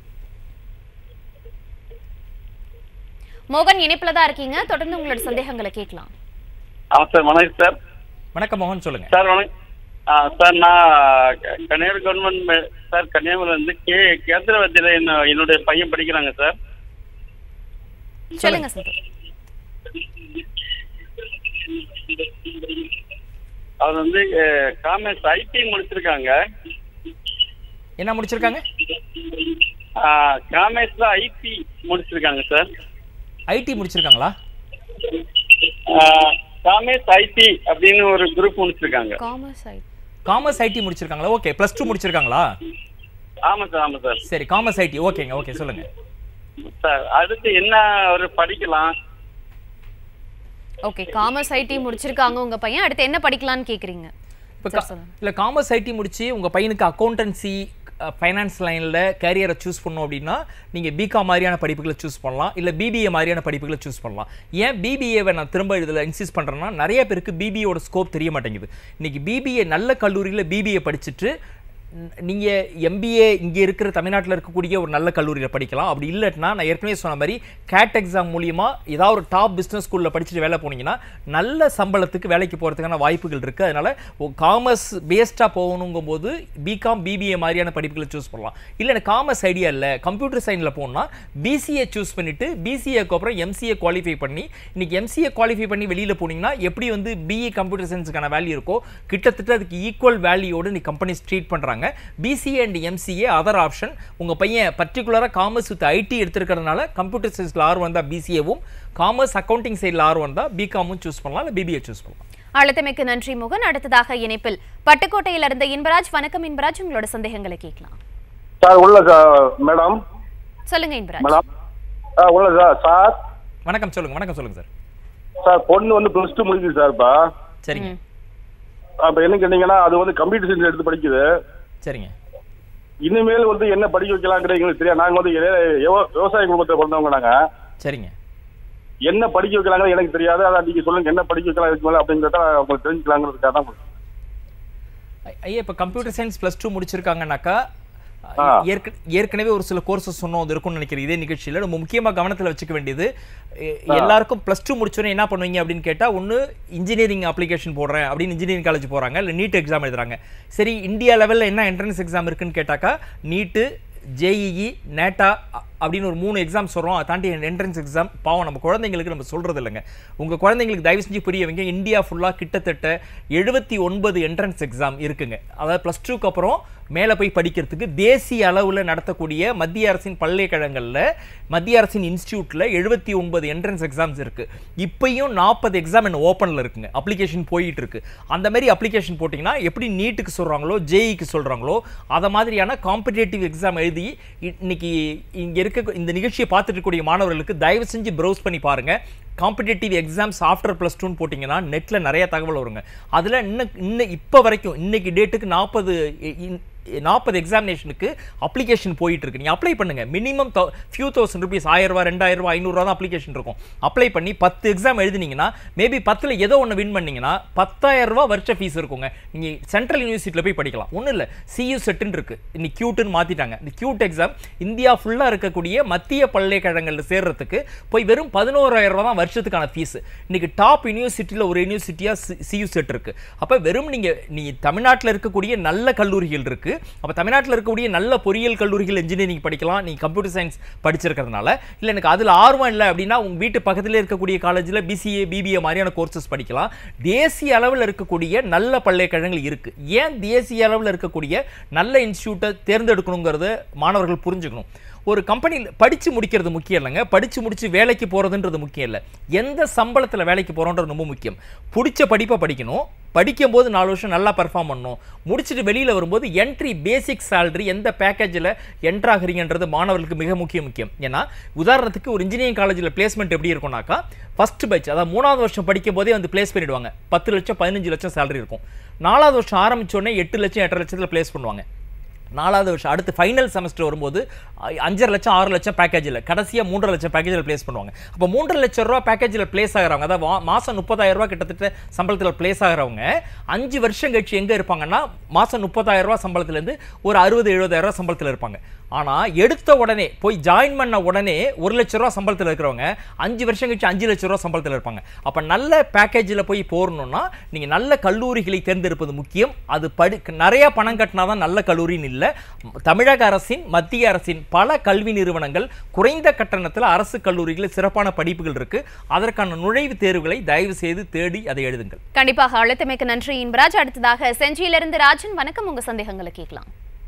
மோகன் இணைப்புல தான் இருக்கீங்க தொடர்ந்து உங்களோட சந்தேகங்களை கேட்கலாம் ஆ சார் வணக்கம் சார் வணக்கம் மோகன் சொல்லுங்க சார் வணக்கம் ஆ சார் நான் க- கன்னியாகுமரி கவர்மெண்ட் மே- சார் கன்னியாகுமரியில் வந்து கே கேந்திரவத்தியில் என்ன என்னுடைய பையன் படிக்கிறாங்க சார் சொல்லுங்க சந்தோஷ் அவர் வந்து காமர்ஸ் ஐடி முடிச்சிருக்காங்க என்ன முடிச்சிருக்காங்க காமர்ஸ்ல ஐடி முடிச்சிருக்காங்க சார் ஐடி முடிச்சிருக்காங்களா காமர்ஸ் ஐடி அப்படின்னு ஒரு குரூப் முடிச்சிருக்காங்க காமர்ஸ் ஐ காமர்ஸ் ஐடி முடிச்சிருக்காங்களா ஓகே ப்ளஸ் டூ முடிச்சிருக்காங்களா ஆமா சார் ஆமா சார் சரி காமர்ஸ் ஐடி ஓகேங்க ஓகே சொல்லுங்க சார் அடுத்து என்ன அவர் படிக்கலாம் ஓகே காமர்ஸ் ஐடி முடிச்சிருக்காங்க உங்க பையன் அடுத்து என்ன படிக்கலாம்னு கேக்குறீங்க இப்போ சரி, சொல்லுங்க. இல்லை காமர்ஸ் ஐடி முடிச்சு உங்க பையனுக்கு அக்கௌண்டன்சி ஃபைனான்ஸ் லைனில் கேரியரை சூஸ் பண்ணோம் அப்படின்னா நீங்கள் பிகாம் மாதிரியான படிப்புகளை சூஸ் பண்ணலாம் இல்லை பிபிஏ மாதிரியான படிப்புகளை சூஸ் பண்ணலாம் ஏன் பிபிஏவை நான் திரும்ப இதில் இன்சிஸ்ட் பண்ணுறேன்னா நிறைய பேருக்கு பிபிஏவோட ஸ்கோப் தெரிய மாட்டேங்குது இன்னைக்கு பிபிஏ நல்ல கல்லூரியில் பிபிஏ படிச்சுட்டு நீங்க எம்பிஏ இங்க இருக்கிற தமிழ்நாட்டில் இருக்கக்கூடிய ஒரு நல்ல கல்லூரியில படிக்கலாம் அப்படி இல்லைன்னா நான் ஏற்கனவே சொன்ன மாதிரி கேட் எக்ஸாம் மூலியமா ஏதாவது ஒரு டாப் பிசினஸ் ஸ்கூல்ல படிச்சுட்டு வேலை போனீங்கன்னா நல்ல சம்பளத்துக்கு வேலைக்கு போறதுக்கான வாய்ப்புகள் இருக்கு அதனால காமர்ஸ் பேஸ்டா போகணுங்கும் போது பிகாம் பிபிஏ மாதிரியான படிப்புகளை சூஸ் பண்ணலாம் இல்ல எனக்கு காமர்ஸ் ஐடியா இல்ல கம்ப்யூட்டர் சயின்ஸ்ல போகணும்னா பிசிஏ சூஸ் பண்ணிட்டு பிசிஏக்கு அப்புறம் எம்சிஏ குவாலிஃபை பண்ணி இன்னைக்கு எம்சிஏ குவாலிஃபை பண்ணி வெளியில போனீங்கன்னா எப்படி வந்து பிஏ கம்ப்யூட்டர் சயின்ஸுக்கான வேல்யூ இருக்கோ கிட்டத்தட்ட அதுக்கு ஈக்குவல் வேல்யூயோடு நீ கம்பெனிஸ் ட்ரீட் பண்றாங்க BCA and MCA other option உங்க பையன் பர்டிகுலராக காமர்ஸ் வித் ஐடி எடுத்திருக்கிறதுனால கம்ப்யூட்டர் சயின்ஸ்ல ஆர்வம் வந்தா பிசிஏவும் காமர்ஸ் அக்கௌண்டிங் சைடில் ஆர்வம் வந்தா பிகாமும் சூஸ் பண்ணலாம் இல்லை பிபிஏ சூஸ் பண்ணலாம் அழுத்தமைக்கு நன்றி முகன் அடுத்ததாக இணைப்பில் பட்டுக்கோட்டையில் இருந்த இன்பராஜ் வணக்கம் இன்பராஜ் உங்களோட சந்தேகங்களை கேட்கலாம் சார் உள்ள சார் மேடம் சொல்லுங்க இன்பராஜ் மேடம் ஆ உள்ள சார் சார் வணக்கம் சொல்லுங்க வணக்கம் சொல்லுங்க சார் சார் பொண்ணு வந்து ப்ளஸ் டூ முடிக்குது சார் இப்போ சரிங்க அப்போ என்ன கேட்டீங்கன்னா அது வந்து கம்ப்யூட்டர் சயின்ஸ் எடுத்து படிக்குது சரிங்க இனிமேல் வந்து என்ன படிக்க வைக்கலாங்கிறது எங்களுக்கு தெரியாது நாங்கள் வந்து ஏ- விவ- விவசாய குடும்பத்தை பிறந்தவங்க நாங்கள் சரிங்க என்ன படிக்க வைக்கலாங்கிறது எனக்கு தெரியாது அதான் நீங்கள் சொல்லுங்க என்ன படிக்க வைக்கலாம் இதுக்கு மேலே அப்படிங்கிறத உங்களுக்கு தெரிஞ்சுக்கலாங்கிறதுக்காக தான் ஐ- ஐயா இப்போ கம்ப்யூட்டர் சயின்ஸ் ப்ளஸ் டூ முடிச்சிருக்காங்கனாக்கா ஆ. ஏற்க- ஏற்கனவே ஒரு சில கோர்சஸ் சொன்னோம் அது இருக்கும்னு நினைக்கிறேன் இதே நிகழ்ச்சியில் நம்ம முக்கியமாக கவனத்தில் வச்சுக்க வேண்டியது எ- எல்லாருக்கும் ப்ளஸ் டூ முடிச்சோன்னே என்ன பண்ணுவீங்க அப்படின்னு கேட்டால் ஒன்று இன்ஜினியரிங் அப்ளிகேஷன் போடுறேன் அப்படின்னு இன்ஜினியரிங் காலேஜ் போகிறாங்க இல்லை நீட் எக்ஸாம் எழுதுறாங்க சரி இந்தியா லெவலில் என்ன என்ட்ரன்ஸ் எக்ஸாம் இருக்குன்னு கேட்டாக்கா நீட்டு ஜேஇஇ நேட்டா அப்படின்னு ஒரு மூணு எக்ஸாம் சொல்கிறோம் அதை தாண்டி என்ட்ரன்ஸ் எக்ஸாம் பாவம் நம்ம குழந்தைங்களுக்கு நம்ம சொல்கிறது இல்லைங்க உங்கள் குழந்தைங்களுக்கு தயவு செஞ்சு புரிய வைங்க இந்தியா ஃபுல்லாக கிட்டத்தட்ட எழுபத்தி ஒன்பது என்ட்ரன்ஸ் எக்ஸாம் இருக்குங்க அதாவது ப்ளஸ் டூக்கு அப்புறம் மேலே போய் படிக்கிறதுக்கு தேசிய அளவில் நடத்தக்கூடிய மத்திய அரசின் பல்கலைக்கழகங்களில் மத்திய அரசின் இன்ஸ்டியூட்டில் எழுபத்தி ஒன்பது என்ட்ரன்ஸ் எக்ஸாம்ஸ் இருக்குது இப்பயும் நாற்பது எக்ஸாம் என்ன ஓப்பனில் இருக்குங்க அப்ளிகேஷன் போயிட்டு இருக்கு அந்த மாதிரி அப்ளிகேஷன் போட்டிங்கன்னா எப்படி நீட்டுக்கு சொல்கிறாங்களோ ஜேஇக்கு சொல்கிறாங்களோ அதை மாதிரியான காம்படேட்டிவ் எக்ஸாம் எழுதி இ- இன்னைக்கு இங்கே இருக்க இந்த நிகழ்ச்சியை பார்த்துட்டு இருக்கக்கூடிய மாணவர்களுக்கு தயவு செஞ்சு ப்ரௌஸ் பண்ணி பாருங்க காம்படேட்டிவ் எக்ஸாம்ஸ் ஆஃப்டர் ப்ளஸ் டூன்னு போட்டிங்கன்னா நெட்டில் நிறைய தகவல் வருங்க அதில் இன்னும் இன்னும் இப்போ வரைக்கும் இன்னைக்கு டேட்டுக்கு நாற்பது நாற்பது எக்ஸாமினேஷனுக்கு அப்ளிகேஷன் போயிட்டு இருக்கு நீங்கள் அப்ளை பண்ணுங்க மினிமம் ஃபியூ தௌசண்ட் ருபீஸ் ஆயிரம் ரூபாய் ரெண்டாயிரம் ரூபாய் ஐநூறுரூவா தான் அப்ளிகேஷன் இருக்கும் அப்ளை பண்ணி பத்து எக்ஸாம் எழுதினீங்கன்னா மேபி பத்தில் ஏதோ ஒன்று வின் பண்ணீங்கன்னா பத்தாயிரம் ரூபாய் வருஷ ஃபீஸ் இருக்குங்க நீங்கள் சென்ட்ரல் யூனிவர்சிட்டியில் போய் படிக்கலாம் ஒன்றும் இல்லை சியூ செட்டுன்னு இருக்கு இன்னைக்கு கியூட்டுன்னு மாற்றிட்டாங்க இந்த கியூட் எக்ஸாம் இந்தியா ஃபுல்லாக இருக்கக்கூடிய மத்திய பல்கலைக்கழகங்களில் சேர்றதுக்கு போய் வெறும் பதினோராயிரம் ரூபாய் தான் வருஷத்துக்கான ஃபீஸ் இன்னைக்கு டாப் யூனிவர்சிட்டியில் ஒரு யூனிவர்சிட்டியாக சியூ செட் இருக்கு அப்போ வெறும் நீங்கள் நீ தமிழ்நாட்டில் இருக்கக்கூடிய நல்ல கல்லூரிகள் இருக்கு அப்போ தமிழ்நாட்டில் இருக்கக்கூடிய நல்ல பொறியியல் கல்லூரிகள் இன்ஜினியரிங் படிக்கலாம் நீ கம்ப்யூட்டர் சயின்ஸ் படிச்சிருக்கிறதுனால இல்லை எனக்கு அதில் ஆர்வம் இல்லை அப்படின்னா உங்கள் வீட்டு பக்கத்தில் இருக்கக்கூடிய காலேஜில் பிசிஏ பிபிஏ மாதிரியான கோர்சஸ் படிக்கலாம் தேசிய அளவில் இருக்கக்கூடிய நல்ல பல்கலைக்கழகங்கள் இருக்கு ஏன் தேசிய அளவில் இருக்கக்கூடிய நல்ல இன்ஸ்டியூட்டை தேர்ந்தெடுக்கணுங்கிறத மாணவர்கள் புரிஞ்சுக்கணும் ஒரு கம்பெனியில் படித்து முடிக்கிறது முக்கியம் இல்லைங்க படித்து முடித்து வேலைக்கு போகிறதுன்றது முக்கியம் இல்லை எந்த சம்பளத்தில் வேலைக்கு போகிறோன்றது ரொம்ப முக்கியம் பிடிச்ச படிப்பை படிக்கணும் படிக்கும்போது நாலு வருஷம் நல்லா பெர்ஃபார்ம் பண்ணணும் முடிச்சுட்டு வெளியில் வரும்போது என்ட்ரி பேசிக் salary எந்த பேக்கேஜில் என்ட்ராகிறீங்கன்றது மாணவர்களுக்கு மிக முக்கிய முக்கியம் ஏன்னா உதாரணத்துக்கு ஒரு இன்ஜினியரிங் காலேஜில் பிளேஸ்மெண்ட் எப்படி இருக்கும்னாக்கா ஃபர்ஸ்ட் பேட்ச் அதாவது மூணாவது வருஷம் படிக்கும் போதே வந்து பிளேஸ் பண்ணிடுவாங்க பத்து லட்சம் பதினஞ்சு லட்சம் salary இருக்கும் நாலாவது வருஷம் ஆரம்பிச்ச உடனே எட்டு லட்சம் எட்டரை லட்சத்தில் பிளேஸ் பண்ணுவாங்க நாலாவது வருஷம் அடுத்து ஃபைனல் செமஸ்டர் வரும்போது அ- அஞ்சரை லட்சம் ஆறு லட்சம் பேக்கேஜில் கடைசியாக மூன்றரை லட்சம் பேக்கேஜில் ப்ளேஸ் பண்ணுவாங்க அப்போ மூன்றரை லட்சம் ரூபா பேக்கேஜில் ப்ளேஸ் ஆகிறவங்க அதாவது வா- மாசம் முப்பதாயிரம் ரூபா கிட்டத்தட்ட சம்பளத்தில் ப்ளேஸ் ஆகிறவங்க அஞ்சு வருஷம் கழிச்சு எங்கே இருப்பாங்கன்னா மாசம் முப்பதாயிரம் ரூபா சம்பளத்துலேருந்து ஒரு அறுபது எழுபதாயிரம் ரூபா சம்பளத்தில் இருப்பாங்க ஆனால் எடுத்த உடனே போய் ஜாயின் பண்ண உடனே ஒரு லட்ச ரூபா சம்பளத்தில் இருக்கிறவங்க அஞ்சு வருஷம் கழிச்சு அஞ்சு லட்ச ரூபா சம்பளத்தில் இருப்பாங்க அப்போ நல்ல பேக்கேஜில் போய் போறணும்னா நீங்கள் நல்ல கல்லூரிகளை தேர்ந்தெடுப்பது முக்கியம் அது படி நிறைய பணம் கட்டினா தான் நல்ல கல்லூரின்னு இல்லை தமிழக அரசின் மத்திய அரசின் பல கல்வி நிறுவனங்கள் குறைந்த கட்டணத்தில் அரசு கல்லூரிகளில் சிறப்பான படிப்புகள் இருக்கு அதற்கான நுழைவுத் தேர்வுகளை தயவு செய்து தேடி அதை எழுதுங்கள் கண்டிப்பாக அழைத்தமைக்கு நன்றி இன்பராஜ் அடுத்ததாக செஞ்சியிலிருந்து ராஜன் வணக்கம் உங்க சந்தேகங்களை கேட்கலாம்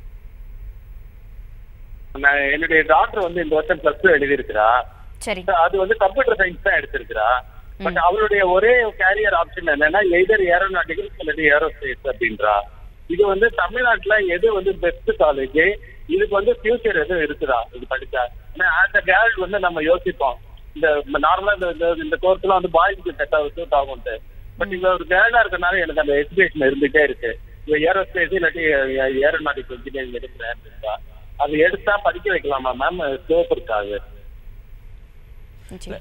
நான் என்னுடைய டாக்டர் வந்து இந்த வருஷம் பிளஸ் டூ எழுதியிருக்கிறா சரி அது வந்து கம்ப்யூட்டர் சயின்ஸ் தான் எடுத்திருக்கிறா பட் அவளுடைய ஒரே கேரியர் ஆப்ஷன் என்னன்னா எய்தர் ஏரோநாட்டிக்கல் அல்லது ஏரோஸ்பேஸ் அப்படின்றா இது வந்து தமிழ்நாட்டுல எது வந்து பெஸ்ட் காலேஜ் இதுக்கு வந்து ஃபியூச்சர் எதுவும் இருக்குதா இது படிச்சா ஏன்னா ஆஸ் அ கேர்ள் வந்து நம்ம யோசிப்போம் இந்த நார்மலா இந்த இந்த- இந்த கோர்ஸ் எல்லாம் வந்து பாய்ஸ்க்கு செட் ஆகும் சூட் ஆகும்ட்டு பட் இங்க ஒரு கேர்ளா இருக்கனால எனக்கு அந்த எஜுகேஷன் இருந்துட்டே இருக்கு இவ ஏரோஸ்பேஸ் இல்லாட்டி ஏரோநாட்டிக்கல் இன்ஜினியரிங் எடுக்கிறேன் அப்படின்றா அது எடுத்தா படிக்க வைக்கலாமா மேம் ஸ்கோப் இருக்காது நிச்சயம்.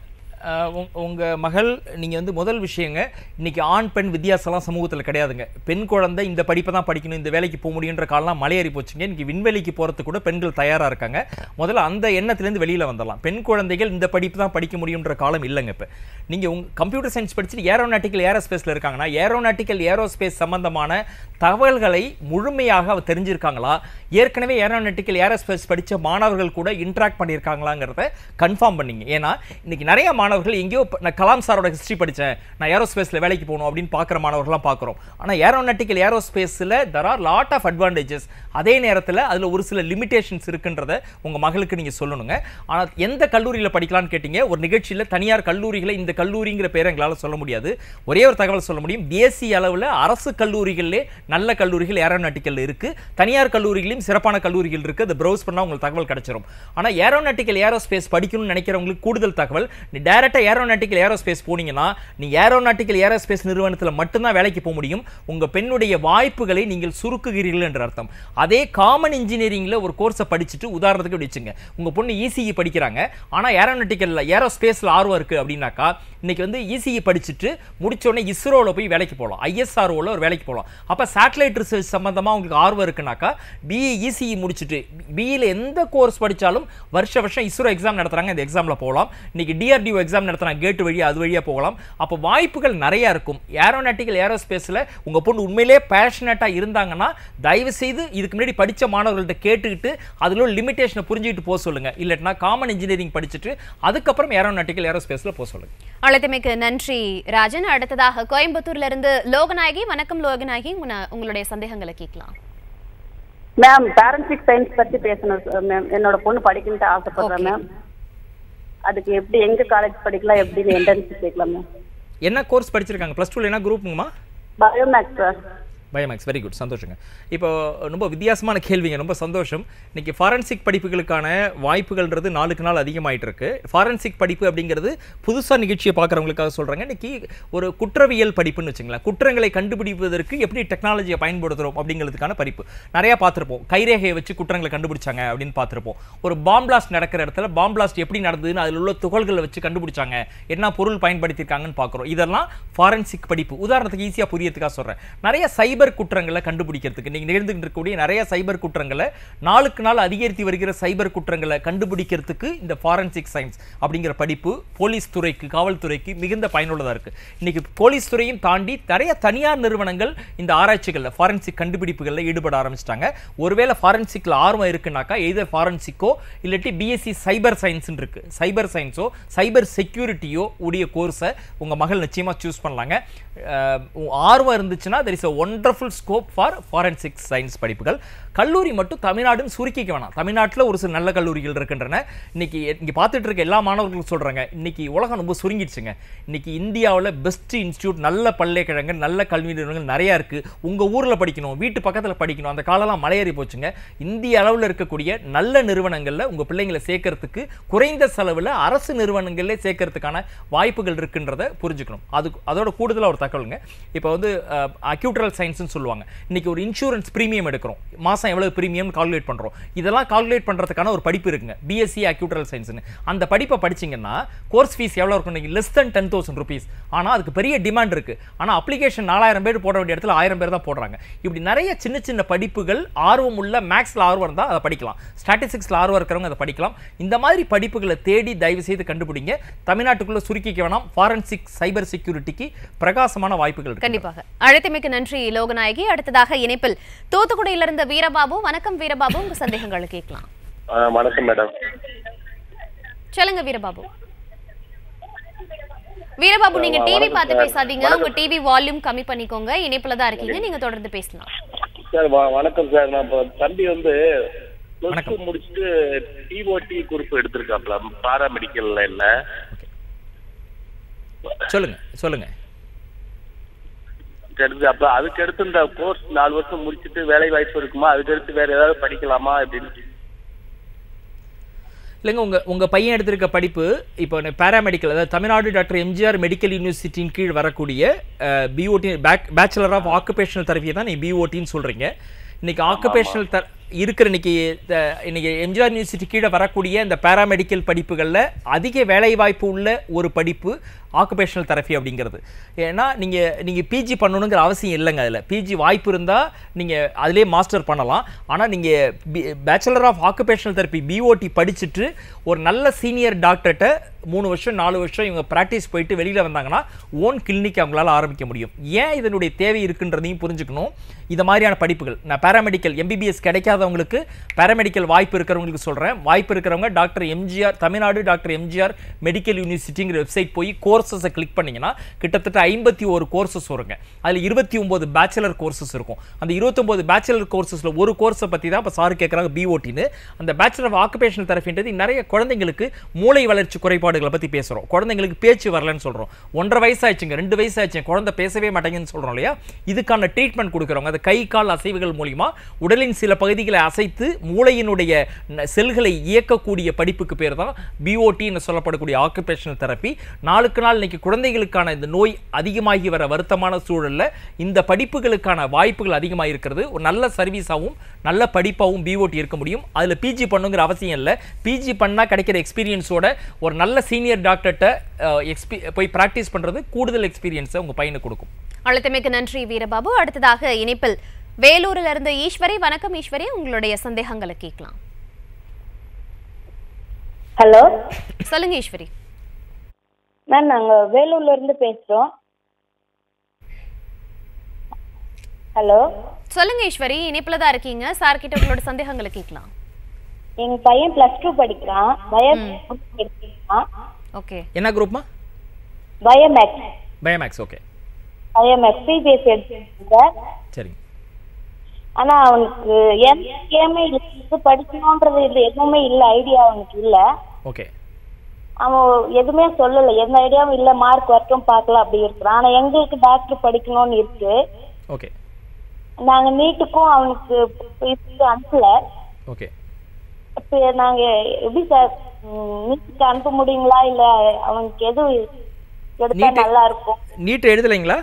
அஹ், உங்க- உங்க மகள் நீங்க வந்து முதல் விஷயங்க இன்னைக்கு ஆண் பெண் வித்தியாசம்லாம் சமூகத்துல கிடையாதுங்க பெண் குழந்தை இந்த படிப்பை தான் படிக்கணும் இந்த வேலைக்கு போக முடியுன்ற காலம்லாம் மலையேறி போச்சுங்க இன்னைக்கு விண்வெளிக்கு போறதுக்கு கூட பெண்கள் தயாரா இருக்காங்க முதல்ல அந்த எண்ணத்துலேருந்து வெளியில வந்துடலாம் பெண் குழந்தைகள் இந்த படிப்பு தான் படிக்க முடியுன்ற காலம் இல்லைங்க இப்போ நீங்க உங்க கம்ப்யூட்டர் சயின்ஸ் படிச்சுட்டு ஏரோநாட்டிக்கல் ஏரோஸ்பேஸ்ல இருக்காங்கன்னா ஏரோநாட்டிக்கல் ஏரோஸ்பேஸ் சம்பந்தமான தகவல்களை முழுமையாக அவ தெரிஞ்சிருக்காங்களா ஏற்கனவே ஏரோநாட்டிக்கல் ஏரோஸ்பேஸ் படிச்ச மாணவர்கள் கூட இன்ட்ராக்ட் பண்ணியிருக்காங்களாங்கிறத கன்ஃபார்ம் பண்ணீங்க ஏன்னா இன்னைக்கு நிறைய மாணவர்கள் எங்கேயோ ப- நான் கலாம் சாரோட ஹிஸ்ட்ரி படித்தேன் நான் ஏரோஸ்பேஸில் வேலைக்கு போகணும் அப்படின்னு பார்க்குற மாணவர்கள்லாம் பார்க்குறோம் ஆனால் ஏரோநாட்டிக்கல் ஏரோஸ்பேஸில் there are lot of advantages அதே நேரத்தில் அதில் ஒரு சில லிமிடேஷன்ஸ் இருக்குன்றத உங்கள் மகளுக்கு நீங்கள் சொல்லணுங்க ஆனால் எந்த கல்லூரியில் படிக்கலாம்னு கேட்டீங்க ஒரு நிகழ்ச்சியில் தனியார் கல்லூரிகளை இந்த கல்லூரிங்கிற பேரை எங்களால் சொல்ல முடியாது ஒரே ஒரு தகவல் சொல்ல முடியும் தேசிய அளவில் அரசு கல்லூரிகளிலே நல்ல கல்லூரிகள் ஏரோநாட்டிக்கல் இருக்கு தனியார் கல்லூரிகளையும் சிறப்பான கல்லூரிகள் இருக்கு அதை ப்ரௌஸ் பண்ணால் உங்களுக்கு தகவல் கிடைச்சிரும் ஆனால் ஏரோநாட்டிக்கல் ஏரோஸ்பேஸ் படிக்கணும்னு நினைக்கிறவங்களுக்கு கூடுதல் தகவல் நீ டேரெக்டாக ஏரோநாட்டிக்கல் ஏரோஸ்பேஸ் போனீங்கன்னா நீ ஏரோநாட்டிக்கல் ஏரோஸ்பேஸ் நிறுவனத்தில் மட்டும்தான் வேலைக்கு போக முடியும் உங்கள் பெண்ணுடைய வாய்ப்புகளை நீங்கள் சுருக்குகிறீர்கள் என்ற அர்த்தம் அதே காமன் இன்ஜினியரிங்கில் ஒரு கோர்ஸை படிச்சுட்டு உதாரணத்துக்கு இப்படி வச்சுங்க உங்கள் பொண்ணு இசிஇ படிக்கிறாங்க ஆனால் ஏரோநாட்டிக்கலில் ஏரோஸ்பேஸில் ஆர்வம் இருக்குது அப்படின்னாக்கா இன்னைக்கு வந்து இசிஇ படிச்சுட்டு முடிச்ச உடனே இஸ்ரோவில் போய் வேலைக்கு போகலாம் ஐஎஸ்ஆர்ஓவில் ஒரு வேலைக்கு போகலாம் அப்போ சேட்டலைட் ரிசர்ச் சம்மந்தமாக உங்களுக்கு ஆர்வம் இருக்குனாக்கா பிஇ இசிஇ முடிச்சுட்டு பிஇயில் எந்த கோர்ஸ் படித்தாலும் வருஷ வருஷம் இஸ்ரோ எக்ஸாம் நடத்துகிறாங்க இந்த எக்ஸாமில் போகலாம் இன்னைக்கு டிஆர்டிஓ எக்ஸாம் நடத்துகிறாங்க கேட் வழியாக அது வழியாக போகலாம் அப்போ வாய்ப்புகள் நிறையா இருக்கும் ஏரோநாட்டிக்கல் ஏரோஸ்பேஸில் உங்கள் பொண்ணு உண்மையிலே பேஷனட்டாக இருந்தாங்கன்னா தயவு செய்து இதுக்கு முன்னாடி படித்த மாணவர்கள்ட்ட கேட்டுக்கிட்டு அதில் உள்ள லிமிடேஷனை புரிஞ்சுக்கிட்டு போக சொல்லுங்கள் இல்லைன்னா காமன் இன்ஜினியரிங் படிச்சுட்டு அதுக்கப்புறம் ஏரோநாட்டிக்கல் ஏரோஸ்பேஸில் போக சொல்லுங்கள் அழைத்தமைக்கு நன்றி ராஜன் அடுத்ததாக கோயம்புத்தூர்ல இருந்து லோகநாயகி வணக்கம் லோகநாயகி உன- உங்களுடைய சந்தேகங்களை கேட்கலாம் மேம் பேரண்ட்ஸிக் சயின்ஸ் பத்தி பேசணும் சார் மேம் என்னோட பொண்ணு படிக்கணும்ட்டு ஆசைப்படுறேன் Okay. மேம் அதுக்கு எப்படி எங்க காலேஜ் படிக்கலாம் எப்படி என்ட்ரன்ஸ் கேட்கலாம் மேம் என்ன கோர்ஸ் படிச்சிருக்காங்க ப்ளஸ் டூவில் என்ன குரூப்புங்கம்மா bio maths sir bio maths very good சந்தோஷங்க இப்போ ரொம்ப வித்தியாசமான கேள்விங்க ரொம்ப சந்தோஷம் இன்னைக்கு ஃபாரன்சிக் படிப்புகளுக்கான வாய்ப்புகள்ன்றது நாளுக்கு நாள் அதிகமாயிட்டு இருக்கு ஃபாரன்சிக் படிப்பு அப்படிங்கிறது புதுசாக நிகழ்ச்சியை பார்க்குறவங்களுக்காக சொல்கிறாங்க இன்னைக்கு ஒரு குற்றவியல் படிப்புன்னு வச்சுங்களேன் குற்றங்களை கண்டுபிடிப்பதற்கு எப்படி டெக்னாலஜியை பயன்படுத்துகிறோம் அப்படிங்கிறதுக்கான படிப்பு நிறையா பார்த்துருப்போம் கைரேகையை வச்சு குற்றங்களை கண்டுபிடிச்சாங்க அப்படின்னு பார்த்துருப்போம் ஒரு பாம் பிளாஸ்ட் நடக்கிற இடத்துல பாம் பிளாஸ்ட் எப்படி நடந்ததுன்னு அதில் உள்ள துகள்களை வச்சு கண்டுபிடிச்சாங்க என்ன பொருள் பயன்படுத்தியிருக்காங்கன்னு பார்க்குறோம் இதெல்லாம் ஃபாரன்சிக் படிப்பு உதாரணத்துக்கு ஈஸியாக புரியறதுக்காக சொல்கிறேன் நிறைய சைபர் குற்றங்களை கண்டுபிடிக்கிறதுக்கு நீங்கள் நிகழ்ந்துகிட்டு இருக்கக்கூடிய நிறைய சைபர் குற்றங்களை நாளுக்கு நாள் அதிகரித்து வருகிற சைபர் குற்றங்களை கண்டுபிடிக்கிறதுக்கு இந்த ஃபாரன்சிக் சயின்ஸ் அப்படிங்கிற படிப்பு போலீஸ் துறைக்கு காவல்துறைக்கு மிகுந்த பயனுள்ளதாக இருக்குது இன்னைக்கு போலீஸ் துறையும் தாண்டி நிறைய தனியார் நிறுவனங்கள் இந்த ஆராய்ச்சிகளில் ஃபாரன்சிக் கண்டுபிடிப்புகளில் ஈடுபட ஆரம்பிச்சிட்டாங்க ஒருவேளை ஃபாரன்சிக்கில் ஆர்வம் இருக்குனாக்கா எய்தர் ஃபாரன்சிக்கோ இல்லாட்டி பிஎஸ்சி சைபர் சயின்ஸ்னு இருக்கு சைபர் சயின்ஸோ சைபர் செக்யூரிட்டியோ உடைய கோர்ஸை உங்கள் மகள் நிச்சயமாக சூஸ் பண்ணலாங்க அஹ், உ- ஆர்வம் இருந்துச்சுன்னா there is a wonderful scope for forensic science படிப்புகள் கல்லூரி மட்டும் தமிழ்நாடுன்னு சுருக்கிக்க வேணாம் தமிழ்நாட்டில் ஒரு சில நல்ல கல்லூரிகள் இருக்கின்றன இன்னைக்கு இங்கே பார்த்துட்டு இருக்க எல்லா மாணவர்களும் சொல்கிறாங்க இன்னைக்கு உலகம் ரொம்ப சுருங்கிடுச்சுங்க இன்னைக்கு இந்தியாவில் பெஸ்ட் இன்ஸ்டியூட் நல்ல பல்கலைக்கழகங்கள் நல்ல கல்வி நிறுவனங்கள் நிறையா இருக்குது உங்கள் ஊரில் படிக்கணும் வீட்டு பக்கத்தில் படிக்கணும் அந்த காலம்லாம் மலையேறி போச்சுங்க இந்திய அளவில் இருக்கக்கூடிய நல்ல நிறுவனங்களில் உங்கள் பிள்ளைங்களை சேர்க்கறதுக்கு குறைந்த செலவில் அரசு நிறுவனங்களிலே சேர்க்கறதுக்கான வாய்ப்புகள் இருக்குன்றதை புரிஞ்சுக்கணும் அது அதோட கூடுதலாக ஒரு தகவலுங்க இப்போ வந்து அக்யூட்ரல் சயின்ஸ்னு சொல்லுவாங்க இன்னைக்கு ஒரு இன்சூரன்ஸ் ப்ரீமியம் எடுக்கிறோம் மாதம் எவ்வளவு ப்ரீமியம் கால்குலேட் பண்ணுறோம் இதெல்லாம் கால்குலேட் பண்ணுறதுக்கான ஒரு படிப்பு இருக்குங்க பிஎஸ்சி அக்யூட்ரல் சயின்ஸ்னு அந்த படிப்பை படிச்சீங்கன்னா கோர்ஸ் ஃபீஸ் எவ்வளோ இருக்கும் நீங்கள் less than ten thousand rupees ஆனால் அதுக்கு பெரிய டிமாண்ட் இருக்குது ஆனால் அப்ளிகேஷன் நாலாயிரம் பேர் போட வேண்டிய இடத்துல ஆயிரம் பேர் தான் போடுறாங்க இப்படி நிறைய சின்ன சின்ன படிப்புகள் ஆர்வம் உள்ள மேக்ஸில் ஆர்வம் இருந்தால் அதை படிக்கலாம் ஸ்டாட்டிஸ்டிக்ஸில் ஆர்வம் இருக்கிறவங்க அதை படிக்கலாம் இந்த மாதிரி படிப்புகளை தேடி தயவு செய்து கண்டுபிடிங்க தமிழ்நாட்டுக்குள்ளே சுருக்கிக்க வேணாம் ஃபாரன்சிக் சைபர் செக்யூரிட்டிக்கு பிரகாசமான வாய்ப்புகள் இருக்கு கண்டிப்பாக அழைத்தமைக்கு நன்றி லோகநாயகி அடுத்ததாக இணைப்பில் தூத்துக்குடியிலிருந்து வீரபாபு வணக்கம் வீரபாபு உங்க சந்தேகங்களை கேட்கலாம் ஆ, வணக்கம் மேடம் சொல்லுங்க வீரபாபு வீரபாபு நீங்க டிவி வணக்கம் பார்த்து சார். பேசாதீங்க உங்க டிவி வால்யூம் கம்மி பண்ணிக்கோங்க இணைப்புல தான் இருக்கீங்க நீங்க தொடர்ந்து பேசலாம் சார் வ- வணக்கம் சார் நான் இப்போ தம்பி வந்து ப்ளஸ் டூ வணக்கம். முடிச்சுட்டு டிஓடி குரூப் எடுத்திருக்காப்ல பாராமெடிக்கல் லைன்ல சொல்லுங்க சொல்லுங்க அடுத்து அப்ப அதுக்கு அடுத்து இந்த கோர்ஸ் நாலு வருஷம் முடிச்சுட்டு வேலை வாய்ப்பு இருக்குமா அதுக்கு அடுத்து வேற ஏதாவது படிக்கலாமா அப்படின்னு இல்லைங்க உங்க உங்க பையன் எடுத்திருக்க படிப்பு இப்போ பேராமெடிக்கல் அதாவது தமிழ்நாடு டாக்டர் எம்ஜிஆர் மெடிக்கல் யூனிவர்சிட்டியின் கீழ் வரக்கூடிய பிஓடி பேச்சுலர் ஆஃப் ஆக்குபேஷனல் தெரபியை தான் நீ பிஓடின்னு சொல்றீங்க இன்னைக்கு ஆக்குபேஷனல் இருக்கிற இன்னைக்கு இந்த இன்னைக்கு எம்ஜிஆர் யூனிவர்சிட்டி கீழே வரக்கூடிய இந்த பேராமெடிக்கல் படிப்புகளில் அதிக வேலைவாய்ப்பு உள்ள ஒரு படிப்பு ஆக்குபேஷனல் தெரப்பி அப்படிங்கிறது ஏன்னா நீங்கள் நீங்கள் பிஜி பண்ணணுங்கிற அவசியம் இல்லைங்க அதில் பிஜி வாய்ப்பு இருந்தால் நீங்கள் அதிலே மாஸ்டர் பண்ணலாம் ஆனால் நீங்கள் bachelor of occupational therapy BOT படிச்சுட்டு ஒரு நல்ல சீனியர் டாக்டர்கிட்ட மூணு வருஷம் நாலு வருஷம் இவங்க ப்ராக்டிஸ் போயிட்டு வெளியில் வந்தாங்கன்னா ஓன் கிளினிக் அவங்களால ஆரம்பிக்க முடியும் ஏன் இதனுடைய தேவை இருக்குன்றதையும் புரிஞ்சுக்கணும் இந்த மாதிரியான படிப்புகள் நான் பேராமெடிக்கல் எம்பிபிஎஸ் கிடைக்காதவங்களுக்கு பேராமெடிக்கல் வாய்ப்பு இருக்கிறவங்களுக்கு சொல்கிறேன் வாய்ப்பு இருக்கிறவங்க doctor MGR Tamil Nadu doctor MGR medical யூனிவர்சிட்டிங்கிற வெப்சைட் போய் கோர்சஸை கிளிக் பண்ணீங்கன்னா கிட்டத்தட்ட ஐம்பத்தி ஒரு கோர்சஸ் வருங்க அதில் இருபத்தி ஒம்பது பேச்சுலர் கோர்சஸ் இருக்கும் அந்த இருபத்தொம்போது பேச்சுலர் கோர்சஸில் ஒரு கோர்ஸை பற்றி தான் இப்போ சார் கேட்குறாங்க பிஓடின்னு அந்த பேச்சுலர் ஆஃப் ஆக்குபேஷனல் தெரப்பின்றது நிறைய குழந்தைங்களுக்கு மூளை வளர்ச்சி குறைபாடுகளை பற்றி பேசுகிறோம் குழந்தைங்களுக்கு பேச்சு வரலன்னு சொல்கிறோம் ஒன்றரை வயசாச்சுங்க ரெண்டு வயசாச்சுங்க குழந்தை பேசவே மாட்டேங்குன்னு சொல்கிறோம் இல்லையா இதுக்கான ட்ரீட்மெண்ட் கொடுக்குறவங்க அந்த கை கால் அசைவுகள் மூலிமா உடலின் சில பகுதிகளை அசைத்து மூளையினுடைய ந- செல்களை இயக்கக்கூடிய படிப்புக்கு பேர் தான் பிஓடின்னு சொல்லப்படக்கூடிய ஆக்குபேஷனல் தெரப்பி நாளுக்கு நாள் இன்னைக்கு குழந்தைகளுக்கான இந்த நோய் அதிகமாகி வர வருத்தமான சூழல்ல இந்த படிப்புகளுக்கான வாய்ப்புகள் அதிகமாக இருக்கிறது ஒரு நல்ல சர்வீஸாகவும் நல்ல படிப்பாகவும் பிஓடி இருக்க முடியும் அதில் பிஜி பண்ணுங்கிற அவசியம் இல்லை பிஜி பண்ணால் கிடைக்கிற எக்ஸ்பீரியன்ஸோட ஒரு நல்ல சீனியர் டாக்டர்கிட்ட எக்ஸ்பீ போய் ப்ராக்டிஸ் பண்ணுறது கூடுதல் எக்ஸ்பீரியன்ஸை உங்கள் பையனுக்கு கொடுக்கும் அழைத்தமைக்கு நன்றி வீரபாபு அடுத்ததாக இணைப்பில் வேலூரில் இருந்து ஈஸ்வரி வணக்கம் ஈஸ்வரி உங்களுடைய சந்தேகங்களை கேட்கலாம் ஹலோ சொல்லுங்க ஈஸ்வரி மேம் நாங்கள் வேலூர்ல இருந்து பேசுகிறோம் ஹலோ சொல்லுங்க ஈஸ்வரி இணைப்புல தான் இருக்கீங்க சார் கிட்ட உங்களோட சந்தேகங்களை கேட்கலாம் எங்க பையன் ப்ளஸ் டூ படிக்கிறான் பயோ எடுத்துருக்கான் ஓகே என்ன குரூப்மா bio maths bio maths okay bio maths CBSE எடுத்துருக்கான் சரிங்க ஆனா அவனுக்கு எந்த கேமே இது படிக்கணுன்றது இது எதுவுமே இல்லை ஐடியா அவனுக்கு இல்லை ஓகே அவன் எதுவுமே சொல்லலை எந்த ஐடியாவும் இல்லை மார்க் வரட்டும் பார்க்கலாம் அப்படி இருக்கிறான் ஆனா எங்களுக்கு டாக்டர் படிக்கணும்னு இருக்கு ஓகே நாங்க நீட்டுக்கும் அவனுக்கு இப்போ அனுப்பல ஓகே இப்போ நாங்க எப்படி சார் நீட்டுக்கு அனுப்ப முடியுங்களா இல்ல அவனுக்கு எது எடுத்தா நீட்டு- நல்லா இருக்கும் நீட் எழுதலைங்களா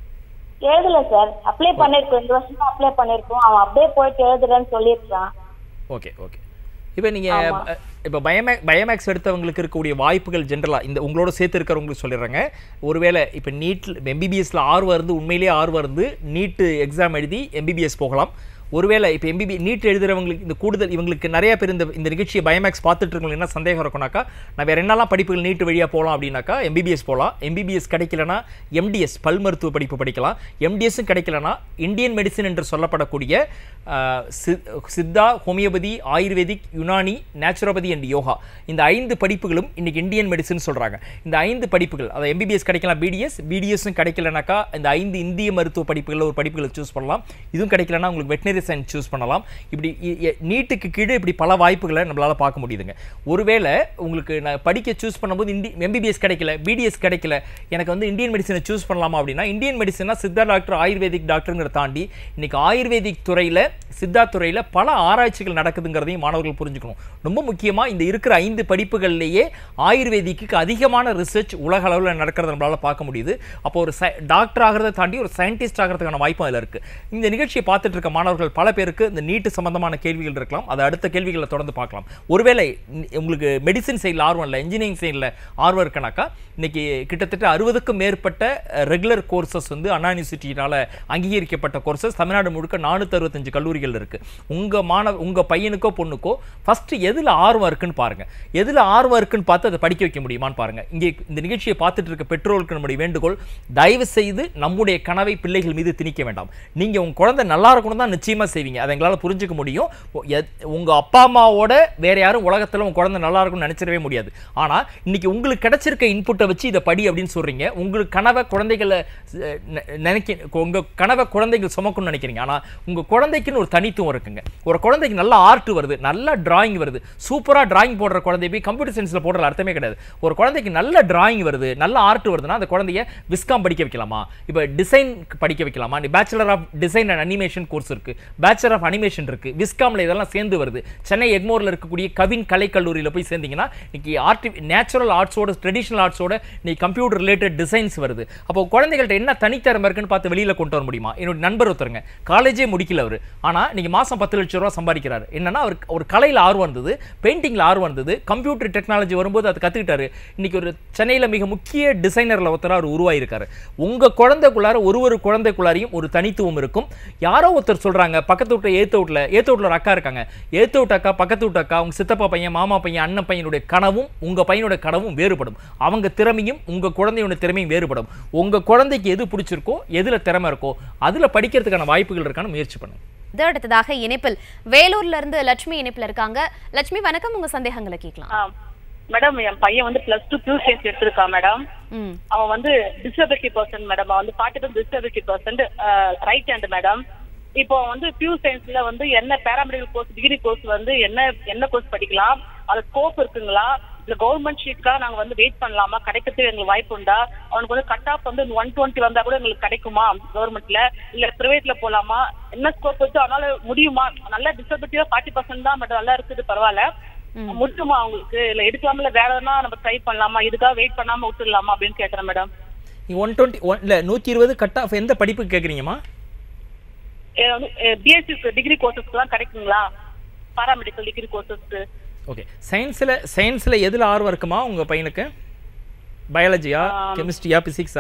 எழுதல சார் அப்ளை பண்ணிருக்கோம் இந்த வருஷம் அப்ளை பண்ணிருக்கோம் அவன் அப்படியே போயிட்டு எழுதுறேன்னு சொல்லியிருக்கான் ஓகே ஓகே இப்போ நீங்கள் இப்போ பயோமேக் பயோமேக்ஸ் எடுத்தவங்களுக்கு இருக்கக்கூடிய வாய்ப்புகள் ஜென்ரலாக இந்த உங்களோட சேர்த்து இருக்கிறவங்களுக்கு சொல்லிடுறேங்க ஒருவேளை இப்போ நீட்டில் எம்பிபிஎஸ்ல ஆர்வம் இருந்து உண்மையிலேயே ஆர்வம் இருந்து நீட்டு எக்ஸாம் எழுதி எம்பிபிஎஸ் போகலாம் ஒருவேளை இப்போ எம்பிபி நீட் எழுதுறவங்களுக்கு இந்த கூடுதல் இவங்களுக்கு நிறைய பேர் இந்த இந்த நிகழ்ச்சியை பயோமேக்ஸ் பார்த்துட்டு இருக்கவங்களுக்கு என்ன சந்தேகம் இருக்கும்னாக்கா நான் வேறு என்னெல்லாம் படிப்புகள் நீட் வழியாக போகலாம் அப்படின்னாக்கா எம்பிபிஎஸ் போகலாம் எம்பிபிஎஸ் கிடைக்கலனா எம்டிஎஸ் பல் மருத்துவ படிப்பு படிக்கலாம் எம்டிஎஸும் கிடைக்கலனா இந்தியன் மெடிசின் என்று சொல்லப்படக்கூடிய ஆஹ், சி- Siddha homeopathy ayurvedic Unani naturopathy and yoga இந்த ஐந்து படிப்புகளும் இன்னைக்கு இந்தியன் மெடிசின் சொல்கிறாங்க இந்த ஐந்து படிப்புகள் அதை எம்பிபிஎஸ் கிடைக்கலாம் பிடிஎஸ் பிடிஎஸும் கிடைக்கலனாக்கா இந்த ஐந்து இந்திய மருத்துவ படிப்புகளில் ஒரு படிப்புகளை சூஸ் பண்ணலாம் இதுவும் கிடைக்கலனா உங்களுக்கு வெட்டினரி சயின்ஸ் சூஸ் பண்ணலாம் இப்படி இ- இ- நீட்டுக்கு கீழே இப்படி பல வாய்ப்புகளை நம்மளால் பார்க்க முடியுதுங்க ஒருவேளை உங்களுக்கு நான் படிக்க சூஸ் பண்ணும்போது இந்தி எம்பிபிஎஸ் கிடைக்கல பிடிஎஸ் கிடைக்கல எனக்கு வந்து இந்தியன் மெடிசனை சூஸ் பண்ணலாமா அப்படின்னா இந்தியன் மெடிசனா சித்தா டாக்டர் ஆயுர்வேதிக் டாக்டருங்கிற தாண்டி இன்னைக்கு ஆயுர்வேதிக் துறையில் சித்தா துறையில் பல ஆராய்ச்சிகள் நடக்குதுங்கிறதையும் மாணவர்கள் புரிஞ்சுக்கணும் ரொம்ப முக்கியமாக இந்த இருக்கிற ஐந்து படிப்புகள்லேயே ஆயுர்வேதிக்கு அதிகமான ரிசர்ச் உலக அளவில் நடக்கிறத நம்மளால பார்க்க முடியுது அப்போ ஒரு சை டாக்டர் ஆகிறத தாண்டி ஒரு சயின்டிஸ்ட் ஆகிறதுக்கான வாய்ப்பும் அதில் இருக்குது இந்த நிகழ்ச்சியை பார்த்துட்டு இருக்க மாணவர்கள் பல பேருக்கு இந்த நீட்டு சம்பந்தமான கேள்விகள் இருக்கலாம் அது அடுத்த கேள்விகளை தொடர்ந்து பார்க்கலாம் ஒருவேளை நி- உங்களுக்கு மெடிசின் சைடில் ஆர்வம் இல்லை இன்ஜினியரிங் சைடில் ஆர்வம் இருக்கனாக்கா இன்னைக்கு கிட்டத்தட்ட அறுபதுக்கும் மேற்பட்ட ரெகுலர் கோர்சஸ் வந்து அண்ணா யூனிவர்சிட்டியினால் அங்கீகரிக்கப்பட்ட கோர்சஸ் தமிழ்நாடு முழுக்க நானூற்றி அறுபத்தஞ்சு கல்லூரிகள் இருக்குது உங்கள் மாணவ உங்கள் பையனுக்கோ பொண்ணுக்கோ ஃபஸ்ட்டு எதில் ஆர்வம் இருக்குன்னு பாருங்கள் எதில் ஆர்வம் இருக்குன்னு பார்த்து அதை படிக்க வைக்க முடியுமான்னு பாருங்கள் இங்கே இந்த நிகழ்ச்சியை பார்த்துட்டு இருக்க பெற்றோருக்கு நம்முடைய வேண்டுகோள் தயவு செய்து நம்முடைய கனவை பிள்ளைகள் மீது திணிக்க வேண்டாம் நீங்கள் உங்கள் குழந்தை நல்லா இருக்கணும் தான் நிச்சயமாக செய்வீங்க அதை எங்களால் புரிஞ்சுக்க முடியும் உங்கள் அப்பா அம்மாவோட வேற யாரும் உலகத்தில் உங்கள் குழந்தை நல்லா இருக்கும்னு நினச்சிடவே முடியாது ஆனால் இன்னைக்கு உங்களுக்கு கிடைச்சிருக்க இன்புட்டை வச்சு இதை படி அப்படின்னு சொல்கிறீங்க உங்களுக்கு கனவை குழந்தைகளை அஹ், நெ- நினைக்க உங்கள் கனவை குழந்தைகள் சுமக்கணும்னு நினைக்கிறீங்க ஆனால் உங்கள் குழந்தைக்குன்னு ஒரு தனித்துவம் இருக்குங்க ஒரு குழந்தைக்கு நல்ல ஆர்ட் வருது நல்ல டிராயிங் வருது சூப்பராக டிராயிங் போடுற குழந்தை போய் கம்ப்யூட்டர் சயின்ஸில் போடுற அர்த்தமே கிடையாது ஒரு குழந்தைக்கு நல்ல டிராயிங் வருது நல்ல ஆர்ட் வருதுன்னா அந்த குழந்தைய விஸ்காம் படிக்க வைக்கலாமா இப்போ டிசைன் படிக்க வைக்கலாமா நீ bachelor of design and animation course இருக்கு பேச்சுலர் ஆஃப் அனிமேஷன் இருக்கு விஸ்காம்ல இதெல்லாம் சேர்ந்து வருது சென்னை எக்மோர்ல இருக்கக்கூடிய கவின் கலை கல்லூரியில் போய் சேர்ந்தீங்கன்னா இன்னைக்கு ஆர்டி நேச்சுரல் ஆர்ட்ஸோட ட்ரெடிஷனல் ஆர்ட்ஸோட இன்னைக்கு கம்ப்யூட்டர் ரிலேட்டட் டிசைன்ஸ் வருது அப்போ குழந்தைகள்ட்ட என்ன தனித்திறமை இருக்குன்னு பார்த்து வெளியில கொண்டு வர முடியுமா என்னோட நண்பர் ஒருத்தருங்க காலேஜே முடிக்கல அவர் ஆனா நீங்க மாசம் பத்து லட்சம் ரூபா சம்பாதிக்கிறாரு என்னன்னா அவருக்கு ஒரு கலையில் ஆர்வம் இருந்தது பெயிண்டிங்ல ஆர்வம் இருந்தது கம்ப்யூட்டர் டெக்னாலஜி வரும்போது அதை கத்துக்கிட்டாரு இன்னைக்கு ஒரு சென்னையில மிக முக்கிய டிசைனர்ல ஒருத்தர் அவர் உருவாயிருக்காரு உங்க குழந்தைக்குள்ளார ஒரு ஒரு குழந்தைக்குள்ளாரையும் ஒரு தனித்துவம் இருக்கும் யாரோ ஒருத்தர் சொல்றாங்க பக்கத்து வீட்டு ஏத்த வீட்டுல ஏத்த வீட்டுல ஒரு அக்கா இருக்காங்க ஏத்த வீட்டு அக்கா பக்கத்து வீட்டு அக்கா உங்க சித்தப்பா பையன் மாமா பையன் அண்ணன் பையனுடைய கனவும் உங்க பையனோட கனவும் வேறுபடும் அவங்க திறமையும் உங்க குழந்தையோட திறமையும் வேறுபடும் உங்க குழந்தைக்கு எது பிடிச்சிருக்கோ எதுல திறமை இருக்கோ அதுல படிக்கிறதுக்கான வாய்ப்புகள் இருக்கான்னு முயற்சி பண்ணுங்க இது அடுத்ததாக இணைப்பில் வேலூர்ல இருந்து லட்சுமி இணைப்பில் இருக்காங்க லட்சுமி வணக்கம் உங்க சந்தேகங்களை கேட்கலாம் மேடம் என் பையன் வந்து பிளஸ் டூ பியூ சயின்ஸ் எடுத்திருக்கான் மேடம் ம் அவன் வந்து டிசபிலிட்டி பர்சன் மேடம் அவன் வந்து forty percent disability percent right hand madam இப்போ வந்து பியூ சயின்ஸ்ல வந்து என்ன பேராமெடிக்கல் கோர்ஸ் டிகிரி கோர்ஸ் வந்து என்ன என்ன கோர்ஸ் படிக்கலாம் அது ஸ்கோப் இருக்குங்களா இல்ல கவர்மெண்ட் ஷீட்க்காக நாங்க வந்து வெயிட் பண்ணலாமா கிடைக்கிறதுக்கு எங்களுக்கு வாய்ப்பு உண்டா அவனுக்கு வந்து கட் ஆஃப் வந்து ஒன் டுவெண்ட்டி வந்தா கூட எங்களுக்கு கிடைக்குமா கவர்மெண்ட்ல இல்ல பிரைவேட்ல போலாமா என்ன ஸ்கோப் வச்சு அவனால முடியுமா நல்ல டிசபிலிட்டியா ஃபார்ட்டி பர்சன்ட் தான் பட் நல்லா இருக்குது பரவாயில்ல முடியுமா அவங்களுக்கு இல்ல எடுக்கலாமா வேற எதனா நம்ம ட்ரை பண்ணலாமா இதுக்காக வெயிட் பண்ணாம விட்டுடலாமா அப்படின்னு கேக்குறேன் மேடம் நீங்க ஒன் டுவெண்ட்டி ஒன் இல்லை நூற்றி இருபது கட் ஆஃப் எந்த படிப்புக்கு கேட்குறீங்கம்மா பிஎஸ்சி டிகிரி கோர்சஸ்க்கு தான் கிடைக்குங்களா பாராமெடிக்கல் டிகிரி கோர்சஸ்க்கு ஓகே சயின்ஸில் சயின்ஸில் எதில் ஆர்வம் இருக்குமா உங்கள் பையனுக்கு பயாலஜியா கெமிஸ்ட்ரியா பிசிக்ஸா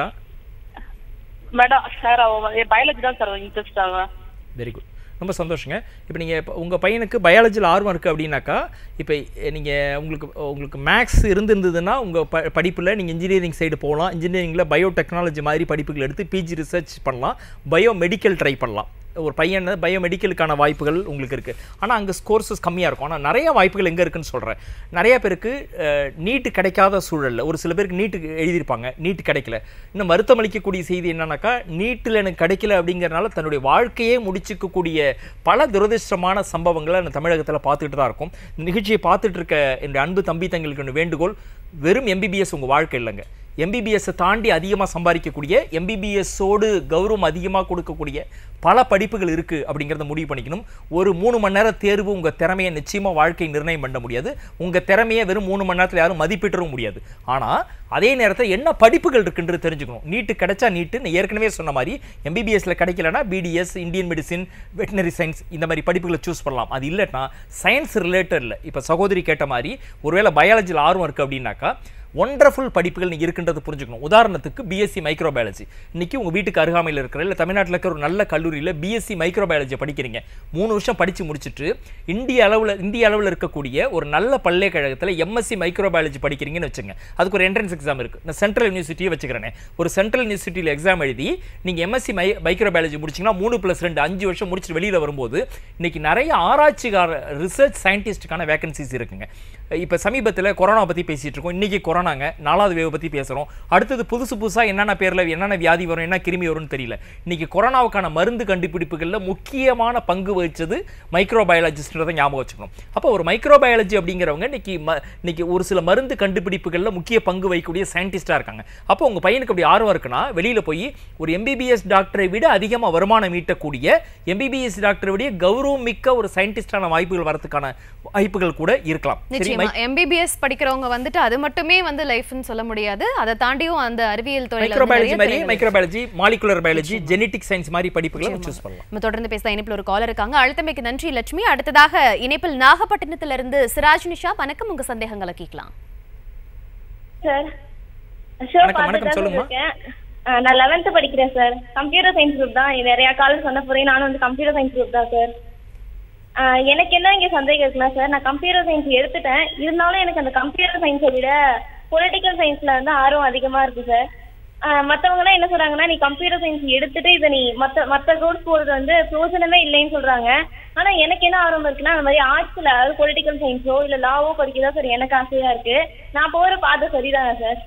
மேடம் சார் அவன் பயாலஜி தான் சார் இன்ட்ரெஸ்ட் அவன் வெரி குட் ரொம்ப சந்தோஷங்க இப்போ நீங்கள் இப்போ உங்கள் பையனுக்கு பயாலஜியில் ஆர்வம் இருக்குது அப்படின்னாக்கா இப்போ நீங்கள் உங்களுக்கு உங்களுக்கு மேக்ஸ் இருந்திருந்ததுன்னா உங்கள் ப படிப்பில் நீங்கள் இன்ஜினியரிங் சைடு போகலாம் இன்ஜினியரிங்கில் பயோ டெக்னாலஜி மாதிரி படிப்புகள் எடுத்து பிஜி ரிசர்ச் பண்ணலாம் பயோ மெடிக்கல் ட்ரை பண்ணலாம் ஒரு பையன் பயோ மெடிக்கலுக்கான வாய்ப்புகள் உங்களுக்கு இருக்குது ஆனால் அங்கே ஸ்கோர்ஸஸ் கம்மியாக இருக்கும் ஆனால் நிறைய வாய்ப்புகள் எங்கே இருக்குன்னு சொல்கிறேன் நிறைய பேருக்கு நீட்டு கிடைக்காத சூழலில் ஒரு சில பேருக்கு நீட்டு எழுதியிருப்பாங்க நீட்டு கிடைக்கல இன்னும் வருத்தம் அளிக்கக்கூடிய செய்தி என்னன்னாக்கா நீட்டில் எனக்கு கிடைக்கல அப்படிங்கிறனால தன்னுடைய வாழ்க்கையே முடிச்சுக்கக்கூடிய பல துரதிருஷ்டமான சம்பவங்களை நம்ம தமிழகத்தில் பார்த்துட்டு தான் இருக்கும் இந்த நிகழ்ச்சியை பார்த்துட்டு இருக்க என்னுடைய அன்பு தம்பி தங்களுக்கு ஒன்று வேண்டுகோள் வெறும் எம்பிபிஎஸ் உங்கள் வாழ்க்கை இல்லைங்க எம்பிபிஎஸ்ஸை தாண்டி அதிகமாக சம்பாதிக்கக்கூடிய எம்பிபிஎஸ்ஸோடு கௌரவம் அதிகமாக கொடுக்கக்கூடிய பல படிப்புகள் இருக்குது அப்படிங்கிறத முடிவு பண்ணிக்கணும் ஒரு மூணு மணி நேரம் தேர்வு உங்கள் திறமையை நிச்சயமாக வாழ்க்கை நிர்ணயம் பண்ண முடியாது உங்கள் திறமையை வெறும் மூணு மணி நேரத்தில் யாரும் மதிப்பிடவும் முடியாது ஆனால் அதே நேரத்தில் என்ன படிப்புகள் இருக்குன்றது தெரிஞ்சுக்கணும் நீட்டு கிடைச்சா நீட்டு நான் ஏற்கனவே சொன்ன மாதிரி எம்பிபிஎஸ்ல கிடைக்கலனா BDS Indian medicine veterinary science இந்த மாதிரி படிப்புகளை சூஸ் பண்ணலாம் அது இல்லைன்னா சயின்ஸ் ரிலேட்டடில் இப்போ சகோதரி கேட்ட மாதிரி ஒருவேளை பயாலஜியில் ஆர்வம் இருக்குது அப்படின்னாக்கா ஒண்டர்ஃபுல் படிப்புகள் நீங்கள் இருக்கின்றது புரிஞ்சுக்கணும் உதாரணத்துக்கு பிஎஸ்சி மைக்ரோபயாலஜி இன்னைக்கு உங்கள் வீட்டுக்கு அருகாமையில் இருக்கிற இல்லை தமிழ்நாட்டில் இருக்கிற ஒரு நல்ல கல்லூரியில் பிஎஸ்சி மைக்ரோபயாலஜி படிக்கிறீங்க மூணு வருஷம் படித்து முடிச்சுட்டு இந்திய அளவில் இந்திய அளவில் இருக்கக்கூடிய ஒரு நல்ல பல்கலைக்கழகத்தில் எம்எஸ்சி மைக்ரோபயாலஜி படிக்கிறீங்கன்னு வச்சுங்க அதுக்கு ஒரு என்ட்ரன்ஸ் எக்ஸாம் இருக்குது நான் சென்ட்ரல் யூனிவர்சிட்டியை வச்சுக்கிறேன் ஒரு சென்ட்ரல் யூனிவர்சிட்டியில் எக்ஸாம் எழுதி நீங்கள் எம்எஸ்சி மை மைக்ரோபயாலஜி முடிச்சிங்கன்னா மூணு ப்ளஸ் ரெண்டு அஞ்சு வருஷம் முடிச்சுட்டு வெளியில் வரும்போது இன்னைக்கு நிறைய ஆராய்ச்சிக்கார ரிசர்ச் சயின்டிஸ்ட்டுக்கான வேகன்சிஸ் இருக்குங்க இப்போ சமீபத்தில் கொரோனா பற்றி பேசிகிட்டு இருக்கோம் இன்றைக்கி கொரோனாங்க நாலாவது வேவ் பற்றி பேசுகிறோம் அடுத்தது புதுசு புதுசாக என்னென்ன பேரில் என்னென்ன வியாதி வரும் என்ன கிருமி வரும்னு தெரியல இன்றைக்கி கொரோனாவுக்கான மருந்து கண்டுபிடிப்புகளில் முக்கியமான பங்கு வகிச்சது மைக்ரோபயாலஜிஸ்ட்ன்றதை ஞாபகம் வச்சுக்கணும் அப்போ ஒரு மைக்ரோபயாலஜி அப்படிங்கிறவங்க இன்னைக்கு ம இன்னைக்கு ஒரு சில மருந்து கண்டுபிடிப்புகளில் முக்கிய பங்கு வகிக்கக்கூடிய சயின்டிஸ்ட்டாக இருக்காங்க அப்போ உங்கள் பையனுக்கு அப்படி ஆர்வம் இருக்குன்னா வெளியில் போய் ஒரு எம்பிபிஎஸ் டாக்டரை விட அதிகமாக வருமானம் ஈட்டக்கூடிய எம்பிபிஎஸ் டாக்டரை விட கௌரவம் மிக்க ஒரு சயின்டிஸ்டான வாய்ப்புகள் வரதுக்கான வாய்ப்புகள் கூட இருக்கலாம் சரி நிச்சயமா எம்பிபிஎஸ் படிக்கிறவங்க வந்துட்டு அது மட்டுமே வந்து லைஃப்னு சொல்ல முடியாது அதை தாண்டியும் அந்த அறிவியல் துறையில வந்து மைக்ரோபயாலஜி நிறைய மாதிரி துறைகள் microbiology molecular biology genetic science மாதிரி படிப்புகளை சூஸ் பண்ணலாம் நம்ம தொடர்ந்து பேச இணைப்பில் ஒரு காலர் இருக்காங்க அழுத்தமைக்கு நன்றி லட்சுமி அடுத்ததாக இணைப்பில் நாகப்பட்டினத்திலிருந்து சிராஜ் நிஷா வணக்கம் உங்க சந்தேகங்களை கேட்கலாம் சார் ஷோ வணக்கம், பார்த்துட்டு வணக்கம், தான் சொல்லுங்கம்மா. இருக்கேன் ஆ, நான் லெவன்த் படிக்கிறேன் சார் கம்ப்யூட்டர் சயின்ஸ் குரூப் தான் நிறைய காலேஜ் சொன்ன போறேன் நானும் வந்து கம்ப்யூட்டர் சயின்ஸ் குரூப் தான் சார் ஆ, எனக்கு என்ன இங்க சந்தேகம் இருக்குன்னா சார் நான் கம்ப்யூட்டர் சயின்ஸ் எடுத்துட்டேன் இருந்தாலும் எனக்கு அந்த கம்ப்யூட்டர் சயின்ஸை விட பொலிட்டிக்கல் சயின்ஸ்ல வந்து ஆர்வம் அதிகமா இருக்கு சார் மற்றவங்க எல்லாம் என்ன சொல்றாங்கன்னா நீ கம்ப்யூட்டர் சயின்ஸ் எடுத்துட்டு இதை நீ மத்த மத்த கோர்ஸ் போறது வந்து பிரோஜனமே இல்லைன்னு சொல்றாங்க ஆனா எனக்கு என்ன ஆர்வம் இருக்குன்னா அந்த மாதிரி ஆர்ட்ஸ்ல அதாவது பொலிட்டிக்கல் சயின்ஸோ இல்ல லாவோ படிக்கதா சார் எனக்கு ஆசையா இருக்கு நான் போற பாதை சரிதானே சார்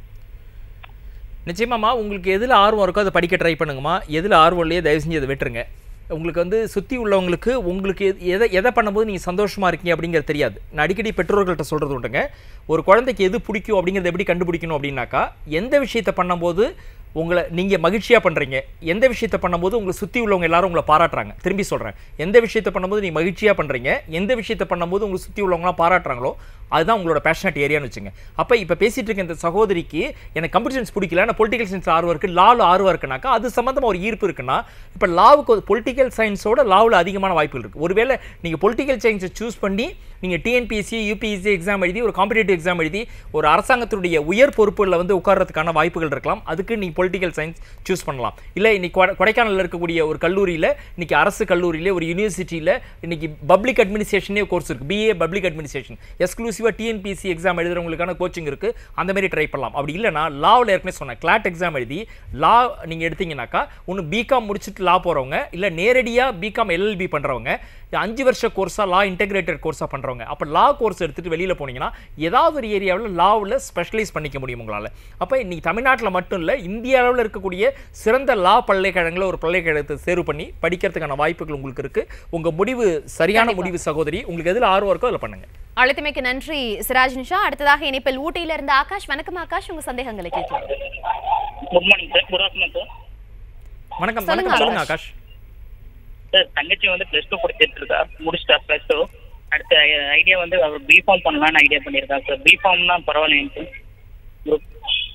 நிச்சயமாம்மா உங்களுக்கு எதில் ஆர்வம் இருக்கோ அதை படிக்க ட்ரை பண்ணுங்கம்மா எதில் ஆர்வம் இல்லையோ தயவு செஞ்சு அதை விட்டுருங்க உங்களுக்கு வந்து சுற்றி உள்ளவங்களுக்கு உங்களுக்கு எது- எதை எதை பண்ணும்போது நீங்கள் சந்தோஷமாக இருக்கீங்க அப்படிங்கிறது தெரியாது நான் அடிக்கடி பெற்றோர்கள்ட்ட சொல்கிறது உண்டுங்க ஒரு குழந்தைக்கு எது பிடிக்கும் அப்படிங்கிறத எப்படி கண்டுபிடிக்கணும் அப்படின்னாக்கா எந்த விஷயத்தை பண்ணும்போது உங்களை நீங்கள் மகிழ்ச்சியாக பண்ணுறீங்க எந்த விஷயத்தை பண்ணும்போது உங்களை சுற்றி உள்ளவங்க எல்லாரும் உங்களை பாராட்டுறாங்க திரும்பி சொல்கிறேன் எந்த விஷயத்தை பண்ணும்போது நீ மகிழ்ச்சியாக பண்ணுறீங்க எந்த விஷயத்தை பண்ணும்போது உங்களை சுற்றி உள்ளவங்களாம் பாராட்டுறாங்களோ அதுதான் உங்களோட பேஷனட் ஏரியான்னு வச்சுங்க அப்போ இப்போ பேசிட்டு இருக்க இந்த சகோதரிக்கு எனக்கு கம்ப்யூட்டர் சயின்ஸ் பிடிக்கல ஆனால் பொலிட்டிக்கல் சயின்ஸ் ஆர்வம் இருக்குது லாவில் ஆர்வம் இருக்குனாக்கா அது சம்மந்தமாக ஒரு ஈர்ப்பு இருக்குன்னா இப்போ லாவுக்கு பொலிட்டிக்கல் சயின்ஸோட லாவில் அதிகமான வாய்ப்புகள் இருக்குது ஒருவேளை நீங்கள் பொலிட்டிக்கல் சயின்ஸை சூஸ் பண்ணி நீங்கள் டிஎன்பிஎஸ்சி யூபிஎஸ்சி எக்ஸாம் எழுதி ஒரு காம்படிட்டிவ் எக்ஸாம் எழுதி ஒரு அரசாங்கத்துடைய உயர் பொறுப்புகளில் வந்து உட்கார்றதுக்கான வாய்ப்புகள் இருக்கலாம் அதுக்கு நீ பொலிட்டிக்கல் சயின்ஸ் சூஸ் பண்ணலாம் இல்லை இன்னைக்கு கொடை- கொடைக்கானல்ல இருக்கக்கூடிய ஒரு கல்லூரியில் இன்னைக்கு அரசு கல்லூரியில ஒரு யூனிவர்சிட்டியில் இன்னைக்கு பப்ளிக் அட்மினிஸ்ட்ரேஷனே கோர்ஸ் இருக்குது பிஏ பப்ளிக் அட்மினிஸ்ட்ரேஷன் எக்ஸ்க்ளூசிவாக டிஎன்பிஎஸ்சி எக்ஸாம் எழுதுறவங்களுக்கான கோச்சிங் இருக்குது அந்த மாதிரி ட்ரை பண்ணலாம் அப்படி இல்லைனா லாவில் ஏற்கனவே சொன்னேன் கிளாட் எக்ஸாம் எழுதி லா நீங்கள் எடுத்தீங்கன்னாக்கா ஒன்று பிகாம் முடிச்சுட்டு லா போகிறவங்க இல்லை நேரடியாக பிகாம் எல்எல்பி பண்ணுறவங்க அஞ்சு வருஷ கோர்ஸாக லா இன்டெகிரேட்டட் கோர்ஸாக பண்ணுறவங்க அப்போ லா கோர்ஸ் எடுத்துகிட்டு வெளியில் போனீங்கன்னா ஏதாவது ஒரு ஏரியாவில் லாவில் ஸ்பெஷலைஸ் பண்ணிக்க முடியும் உங்களால் அப்போ இன்னைக்கு தமிழ்நாட்டில் மட்டும் இல்லை இந்திய அளவில் இருக்கக்கூடிய சிறந்த லா பல்கலைக்கழகங்களை ஒரு பல்கலைக்கழகத்தை தேர்வு பண்ணி படிக்கிறதுக்கான வாய்ப்புகள் உங்களுக்கு இருக்குது உங்கள் முடிவு சரியான முடிவு சகோதரி உங்களுக்கு எதில் ஆர்வம் இருக்கோ அதில் பண்ணுங்கள் அழைத்தமைக்கு நன்றி சிராஜ் நிஷா அடுத்ததாக இணைப்பில் ஊட்டியில இருந்து ஆகாஷ் வணக்கம் ஆகாஷ் உங்க சந்தேகங்களை கேட்கலாம் good morning sir good afternoon sir வணக்கம் சொல்லுங்க, வணக்கம் சொல்லுங்க ஆகாஷ். ஆகாஷ் சார் தங்கச்சி வந்து ப்ளஸ் டூ படிச்சிட்டு இருக்கா முடிச்சிட்டா ப்ளஸ் டூ அடுத்த ஐடியா வந்து அவர் பிஃபார்ம் பண்ணலாம்னு ஐடியா பண்ணியிருக்கா சார் பிஃபார்ம்னா பரவாயில்ல எனக்கு குரூப்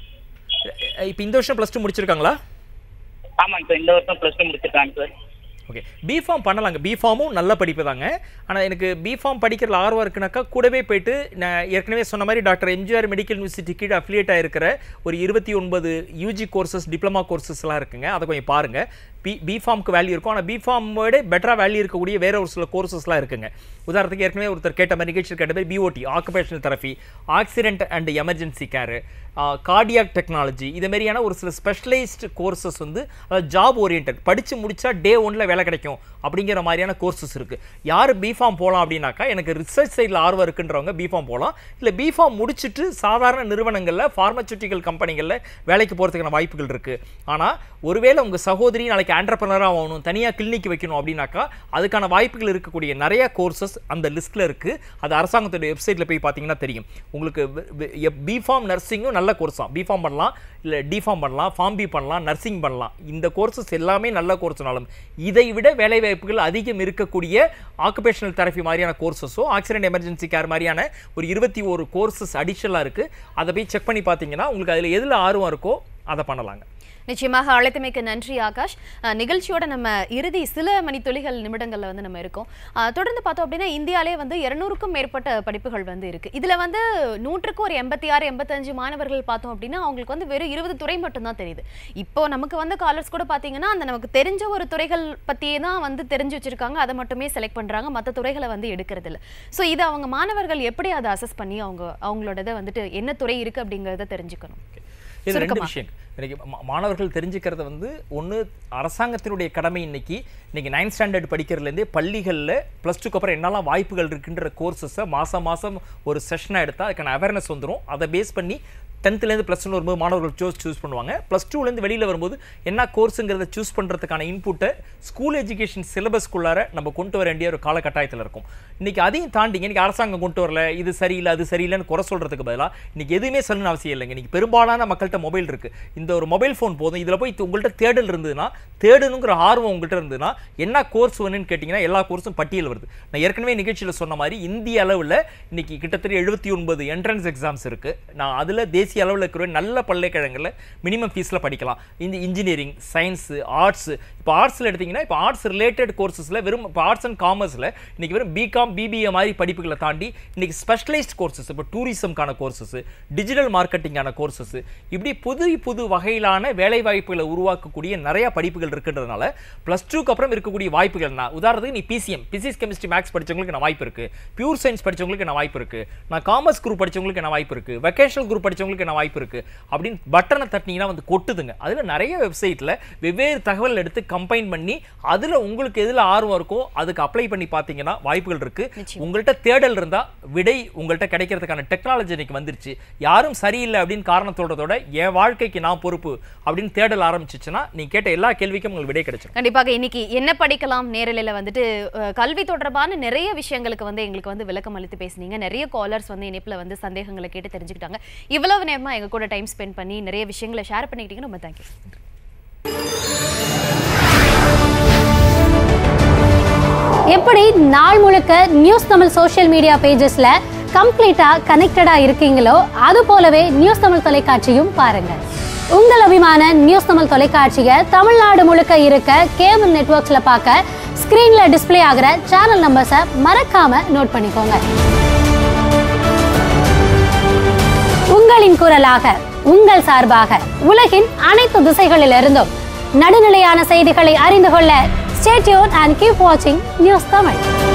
இப்போ இந்த வருஷம் ப்ளஸ் டூ முடிச்சிருக்காங்களா ஆமாங்க சார் இந்த வருஷம் ப்ளஸ் டூ முடிச்சிருக்காங்க சார் ஓகே பிஃபார்ம் பண்ணலாங்க பிஃபார்மும் நல்ல படிப்பு தாங்க ஆனால் எனக்கு பிஃபார்ம் படிக்கிறதுல ஆர்வம் இருக்குனாக்கா கூடவே போயிட்டு நான் ஏற்கனவே சொன்ன மாதிரி டாக்டர் எம்ஜிஆர் மெடிக்கல் யூனிவர்சிட்டி கீழே அஃபிலியேட் ஆயிருக்கிற ஒரு இருபத்தி ஒன்பது யூஜி கோர்சஸ் டிப்ளமா கோர்சஸ்லாம் இருக்குங்க அதை கொஞ்சம் பாருங்கள் பி பிஃபார்முக்கு வேல்யூ இருக்கும் ஆனால் பிஃபார்மோட பெட்டராக வேல்யூ இருக்கக்கூடிய வேற ஒரு சில கோர்சஸ்லாம் இருக்குங்க உதாரணத்துக்கு ஏற்கனவே ஒருத்தர் கேட்ட மாதிரி நிகழ்ச்சி கேட்ட மாதிரி BOT occupational therapy accident and emergency care cardiac technology இது மாதிரியான ஒரு சில ஸ்பெஷலைஸ்டு கோர்சஸ் வந்து அதாவது ஜாப் ஓரியன்ட் படித்து முடிச்சா டே ஒன்ல வேலை கிடைக்கும் அப்படிங்கிற மாதிரியான கோர்சஸ் இருக்குது யார் பிஃபார்ம் போகலாம் அப்படின்னாக்கா எனக்கு ரிசர்ச் சைடில் ஆர்வம் இருக்குன்றவங்க பிஃபார்ம் போகலாம் இல்லை பிஃபார்ம் முடிச்சுட்டு சாதாரண நிறுவனங்களில் ஃபார்மசூட்டிக்கல் கம்பெனிகளில் வேலைக்கு போகிறதுக்கான வாய்ப்புகள் இருக்குது ஆனால் ஒருவேளை உங்கள் சகோதரி நாளைக்கு ஆண்டர்பனராக ஆகணும் தனியாக கிளினிக் வைக்கணும் அப்படின்னாக்கா அதுக்கான வாய்ப்புகள் இருக்கக்கூடிய நிறைய கோர்சஸ் அந்த லிஸ்ட்டில் இருக்குது அது அரசாங்கத்தோட வெப்சைட்டில் போய் பார்த்தீங்கன்னா தெரியும் உங்களுக்கு பிஃபார்ம் நர்சிங்கும் நல்ல கோர்ஸ் தான் பிஃபார்ம் பண்ணலாம் இல்லை டிஃபார்ம் பண்ணலாம் ஃபார்ம் பி பண்ணலாம் நர்சிங் பண்ணலாம் இந்த கோர்சஸ் எல்லாமே நல்ல கோர்ஸ்னாலும் இதை விட வேலை வாய்ப்புகள் அதிகம் இருக்கக்கூடிய ஆக்குபேஷனல் தெரபி மாதிரியான கோர்சஸோ ஆக்சிடென்ட் எமர்ஜென்சி கேர் மாதிரியான ஒரு இருபத்தி ஒரு கோர்சஸ் அடிஷனலாக இருக்குது அதை போய் செக் பண்ணி பார்த்தீங்கன்னா உங்களுக்கு அதில் எதில் ஆர்வம் இருக்கோ அதை பண்ணலாங்க நிச்சயமாக அழைத்தமைக்கு நன்றி ஆகாஷ் அஹ், நிகழ்ச்சியோட நம்ம இறுதி சில மணித்துளிகள் நிமிடங்கள்ல வந்து நம்ம இருக்கோம் அஹ், தொடர்ந்து பார்த்தோம் அப்படின்னா இந்தியாலே வந்து இருநூறுக்கும் மேற்பட்ட படிப்புகள் வந்து இருக்கு இதுல வந்து நூற்றுக்கு ஒரு எண்பத்தி ஆறு எண்பத்தஞ்சு மாணவர்கள் பார்த்தோம் அப்படின்னா அவங்களுக்கு வந்து வெறும் இருபது துறை மட்டும்தான் தெரியுது இப்போ நமக்கு வந்து காலர்ஸ் கூட பார்த்தீங்கன்னா அந்த நமக்கு தெரிஞ்ச ஒரு துறைகள் பத்தியே தான் வந்து தெரிஞ்சு வச்சிருக்காங்க அதை மட்டுமே செலக்ட் பண்றாங்க மற்ற துறைகளை வந்து எடுக்கிறது இல்ல ஸோ இது அவங்க மாணவர்கள் எப்படி அதை அசஸ் பண்ணி அவங்க அவங்களோட இதை வந்துட்டு என்ன துறை இருக்கு அப்படிங்கறத தெரிஞ்சுக்கணும் இது ரெண்டு சுருக்கமா. விஷயம் இன்னைக்கு மா- மாணவர்கள் தெரிஞ்சுக்கிறது வந்து ஒன்று அரசாங்கத்தினுடைய கடமை இன்னைக்கு இன்னைக்கு நைன்த் ஸ்டாண்டர்ட் படிக்கிறதுலேருந்தே பள்ளிகளில் ப்ளஸ் டூக்கு அப்புறம் என்னெல்லாம் வாய்ப்புகள் இருக்குன்ற கோர்சஸை மாதம் மாதம் ஒரு செஷனாக எடுத்தால் அதுக்கான அவேர்னஸ் வந்துடும் அதை பேஸ் பண்ணி டென்த்துலேருந்து ப்ளஸ் ஒன் வரும்போது மாணவர்கள் சூஸ் சூஸ் பண்ணுவாங்க ப்ளஸ் டூலேருந்து வெளியில் வரும்போது என்ன கோர்ஸுங்கிறத சூஸ் பண்ணுறதுக்கான இன்புட்டை ஸ்கூல் எஜுகேஷன் சிலபஸ்க்குள்ளார நம்ம கொண்டு வர வேண்டிய ஒரு காலகட்டாயத்தில் இருக்கும் இன்னைக்கு அதையும் தாண்டிங்க இன்னைக்கு அரசாங்கம் கொண்டு வரல இது சரியில்லை அது சரியில்லைன்னு குறை சொல்கிறதுக்கு பதிலாக இன்னைக்கு எதுவுமே சொல்லணும்னு அவசியம் இல்லைங்க இன்னைக்கு பெரும்பாலான மக்கள்கிட்ட மொபைல் இருக்குது இந்த ஒரு மொபைல் ஃபோன் போதும் இதில் போய் உங்கள்கிட்ட தேடல் இருந்ததுன்னா தேடணுங்கிற ஆர்வம் உங்கள்கிட்ட இருந்ததுன்னா என்ன கோர்ஸ் வேணும்னு கேட்டிங்கன்னா எல்லா கோர்ஸும் பட்டியல் வருது நான் ஏற்கனவே நிகழ்ச்சியில் சொன்ன மாதிரி இந்திய அளவில் இன்னைக்கு கிட்டத்தட்ட எழுபத்தி ஒன்பது என்ட்ரன்ஸ் எக்ஸாம்ஸ் இருக்குது நான் அதில் தேசிய அளவில் இருக்கிற நல்ல பல்கலைக்கழகங்களில் மினிமம் ஃபீஸில் படிக்கலாம் இந்த இன்ஜினியரிங் சயின்ஸு ஆர்ட்ஸு இப்போ ஆர்ட்ஸில் எடுத்தீங்கன்னா இப்போ ஆர்ட்ஸ் ரிலேட்டட் கோர்சஸில் வெறும் இப்போ ஆர்ட்ஸ் அண்ட் காமர்ஸில் இன்னைக்கு வெறும் பிகாம் பிபிஏ மாதிரி படிப்புகளை தாண்டி இன்னைக்கு ஸ்பெஷலைஸ்ட் கோர்சஸ் இப்போ டூரிசம்கான கோர்சஸ் டிஜிட்டல் மார்க்கெட்டிங்கான கோர்சஸ் இப்படி புது புது வகையிலான வேலை வாய்ப்புகளை உருவாக்கக்கூடிய நிறைய படிப்புகள் இருக்குன்றதுனால ப்ளஸ் டூக்கு அப்புறம் இருக்கக்கூடிய வாய்ப்புகள் என்ன உதாரணத்துக்கு நீ பிசிஎம் பிசிக்ஸ் கெமிஸ்ட்ரி மேக்ஸ் படிச்சவங்களுக்கு என்ன வாய்ப்பு இருக்கு பியூர் சயின்ஸ் படிச்சவங்களுக்கு என்ன வாய்ப்பு இருக்கு நான் காமர்ஸ் குரூப் படிச்சவங்களுக்கு என்ன வாய்ப்பு இருக்கு வெக்கேஷனல் குரூப் படிச்சவங்களுக்கு என்ன வாய்ப்பு இருக்கு அப்படின்னு பட்டனை தட்டினீங்கன்னா வந்து கொட்டுதுங்க அதுல நிறைய வெப்சைட்ல வெவ்வேறு தகவல் எடுத்து கம்பைன் பண்ணி அதுல உங்களுக்கு எதுல ஆர்வம் இருக்கோ அதுக்கு அப்ளை பண்ணி பார்த்தீங்கன்னா வாய்ப்புகள் இருக்கு உங்கள்கிட்ட தேடல் இருந்தா விடை உங்கள்கிட்ட கிடைக்கிறதுக்கான டெக்னாலஜி இன்னைக்கு வந்துருச்சு யாரும் சரியில்லை அப்படின்னு காரணம் சொல்றதோட என் வாழ்க்கைக்கு நான் பொறுப்பு அப்படின்னு தேடல் ஆரம்பிச்சிச்சுன்னா நீ கேட்ட எல்லா கேள்விக்கும் கேள்விக்கு உங்களுக்கு விடை கிடைச்சிடும் கண்டிப்பாக இன்னைக்கு என்ன படிக்கலாம் நேரலையில் வந்துட்டு அஹ், கல்வி தொடர்பான நிறைய விஷயங்களுக்கு வந்து எங்களுக்கு வந்து விளக்கம் அளித்து பேசுனீங்க நிறைய காலர்ஸ் வந்து இணைப்பில் வந்து சந்தேகங்களை கேட்டு தெரிஞ்சுக்கிட்டாங்க இவ்வளவு நேரமா எங்க கூட டைம் ஸ்பெண்ட் பண்ணி நிறைய விஷயங்களை ஷேர் பண்ணிக்கிட்டீங்க ரொம்ப தேங்க்யூ எப்படி நாள் முழுக்க நியூஸ் தமிழ் சோஷியல் மீடியா பேஜஸ்ல கம்ப்ளீட்டா கனெக்டடா இருக்கீங்களோ அது போலவே நியூஸ் தமிழ் தொலைக்காட்சியும் பாருங்க உங்கள் அபிமான நியூஸ் தமிழ் தொலைக்காட்சியை தமிழ்நாடு முழுக்க இருக்க கேபிள் நெட்வொர்க்ஸ்ல பார்க்க ஸ்கிரீன்ல டிஸ்ப்ளே ஆகிற சேனல் நம்பர்ஸை மறக்காம நோட் பண்ணிக்கோங்க உங்களின் குரலாக உங்கள் சார்பாக உலகின் அனைத்து திசைகளிலிருந்தும் நடுநிலையான செய்திகளை அறிந்து கொள்ள ஸ்டேட்யூன் அண்ட் கீப் வாட்சிங் நியூஸ் தமிழ்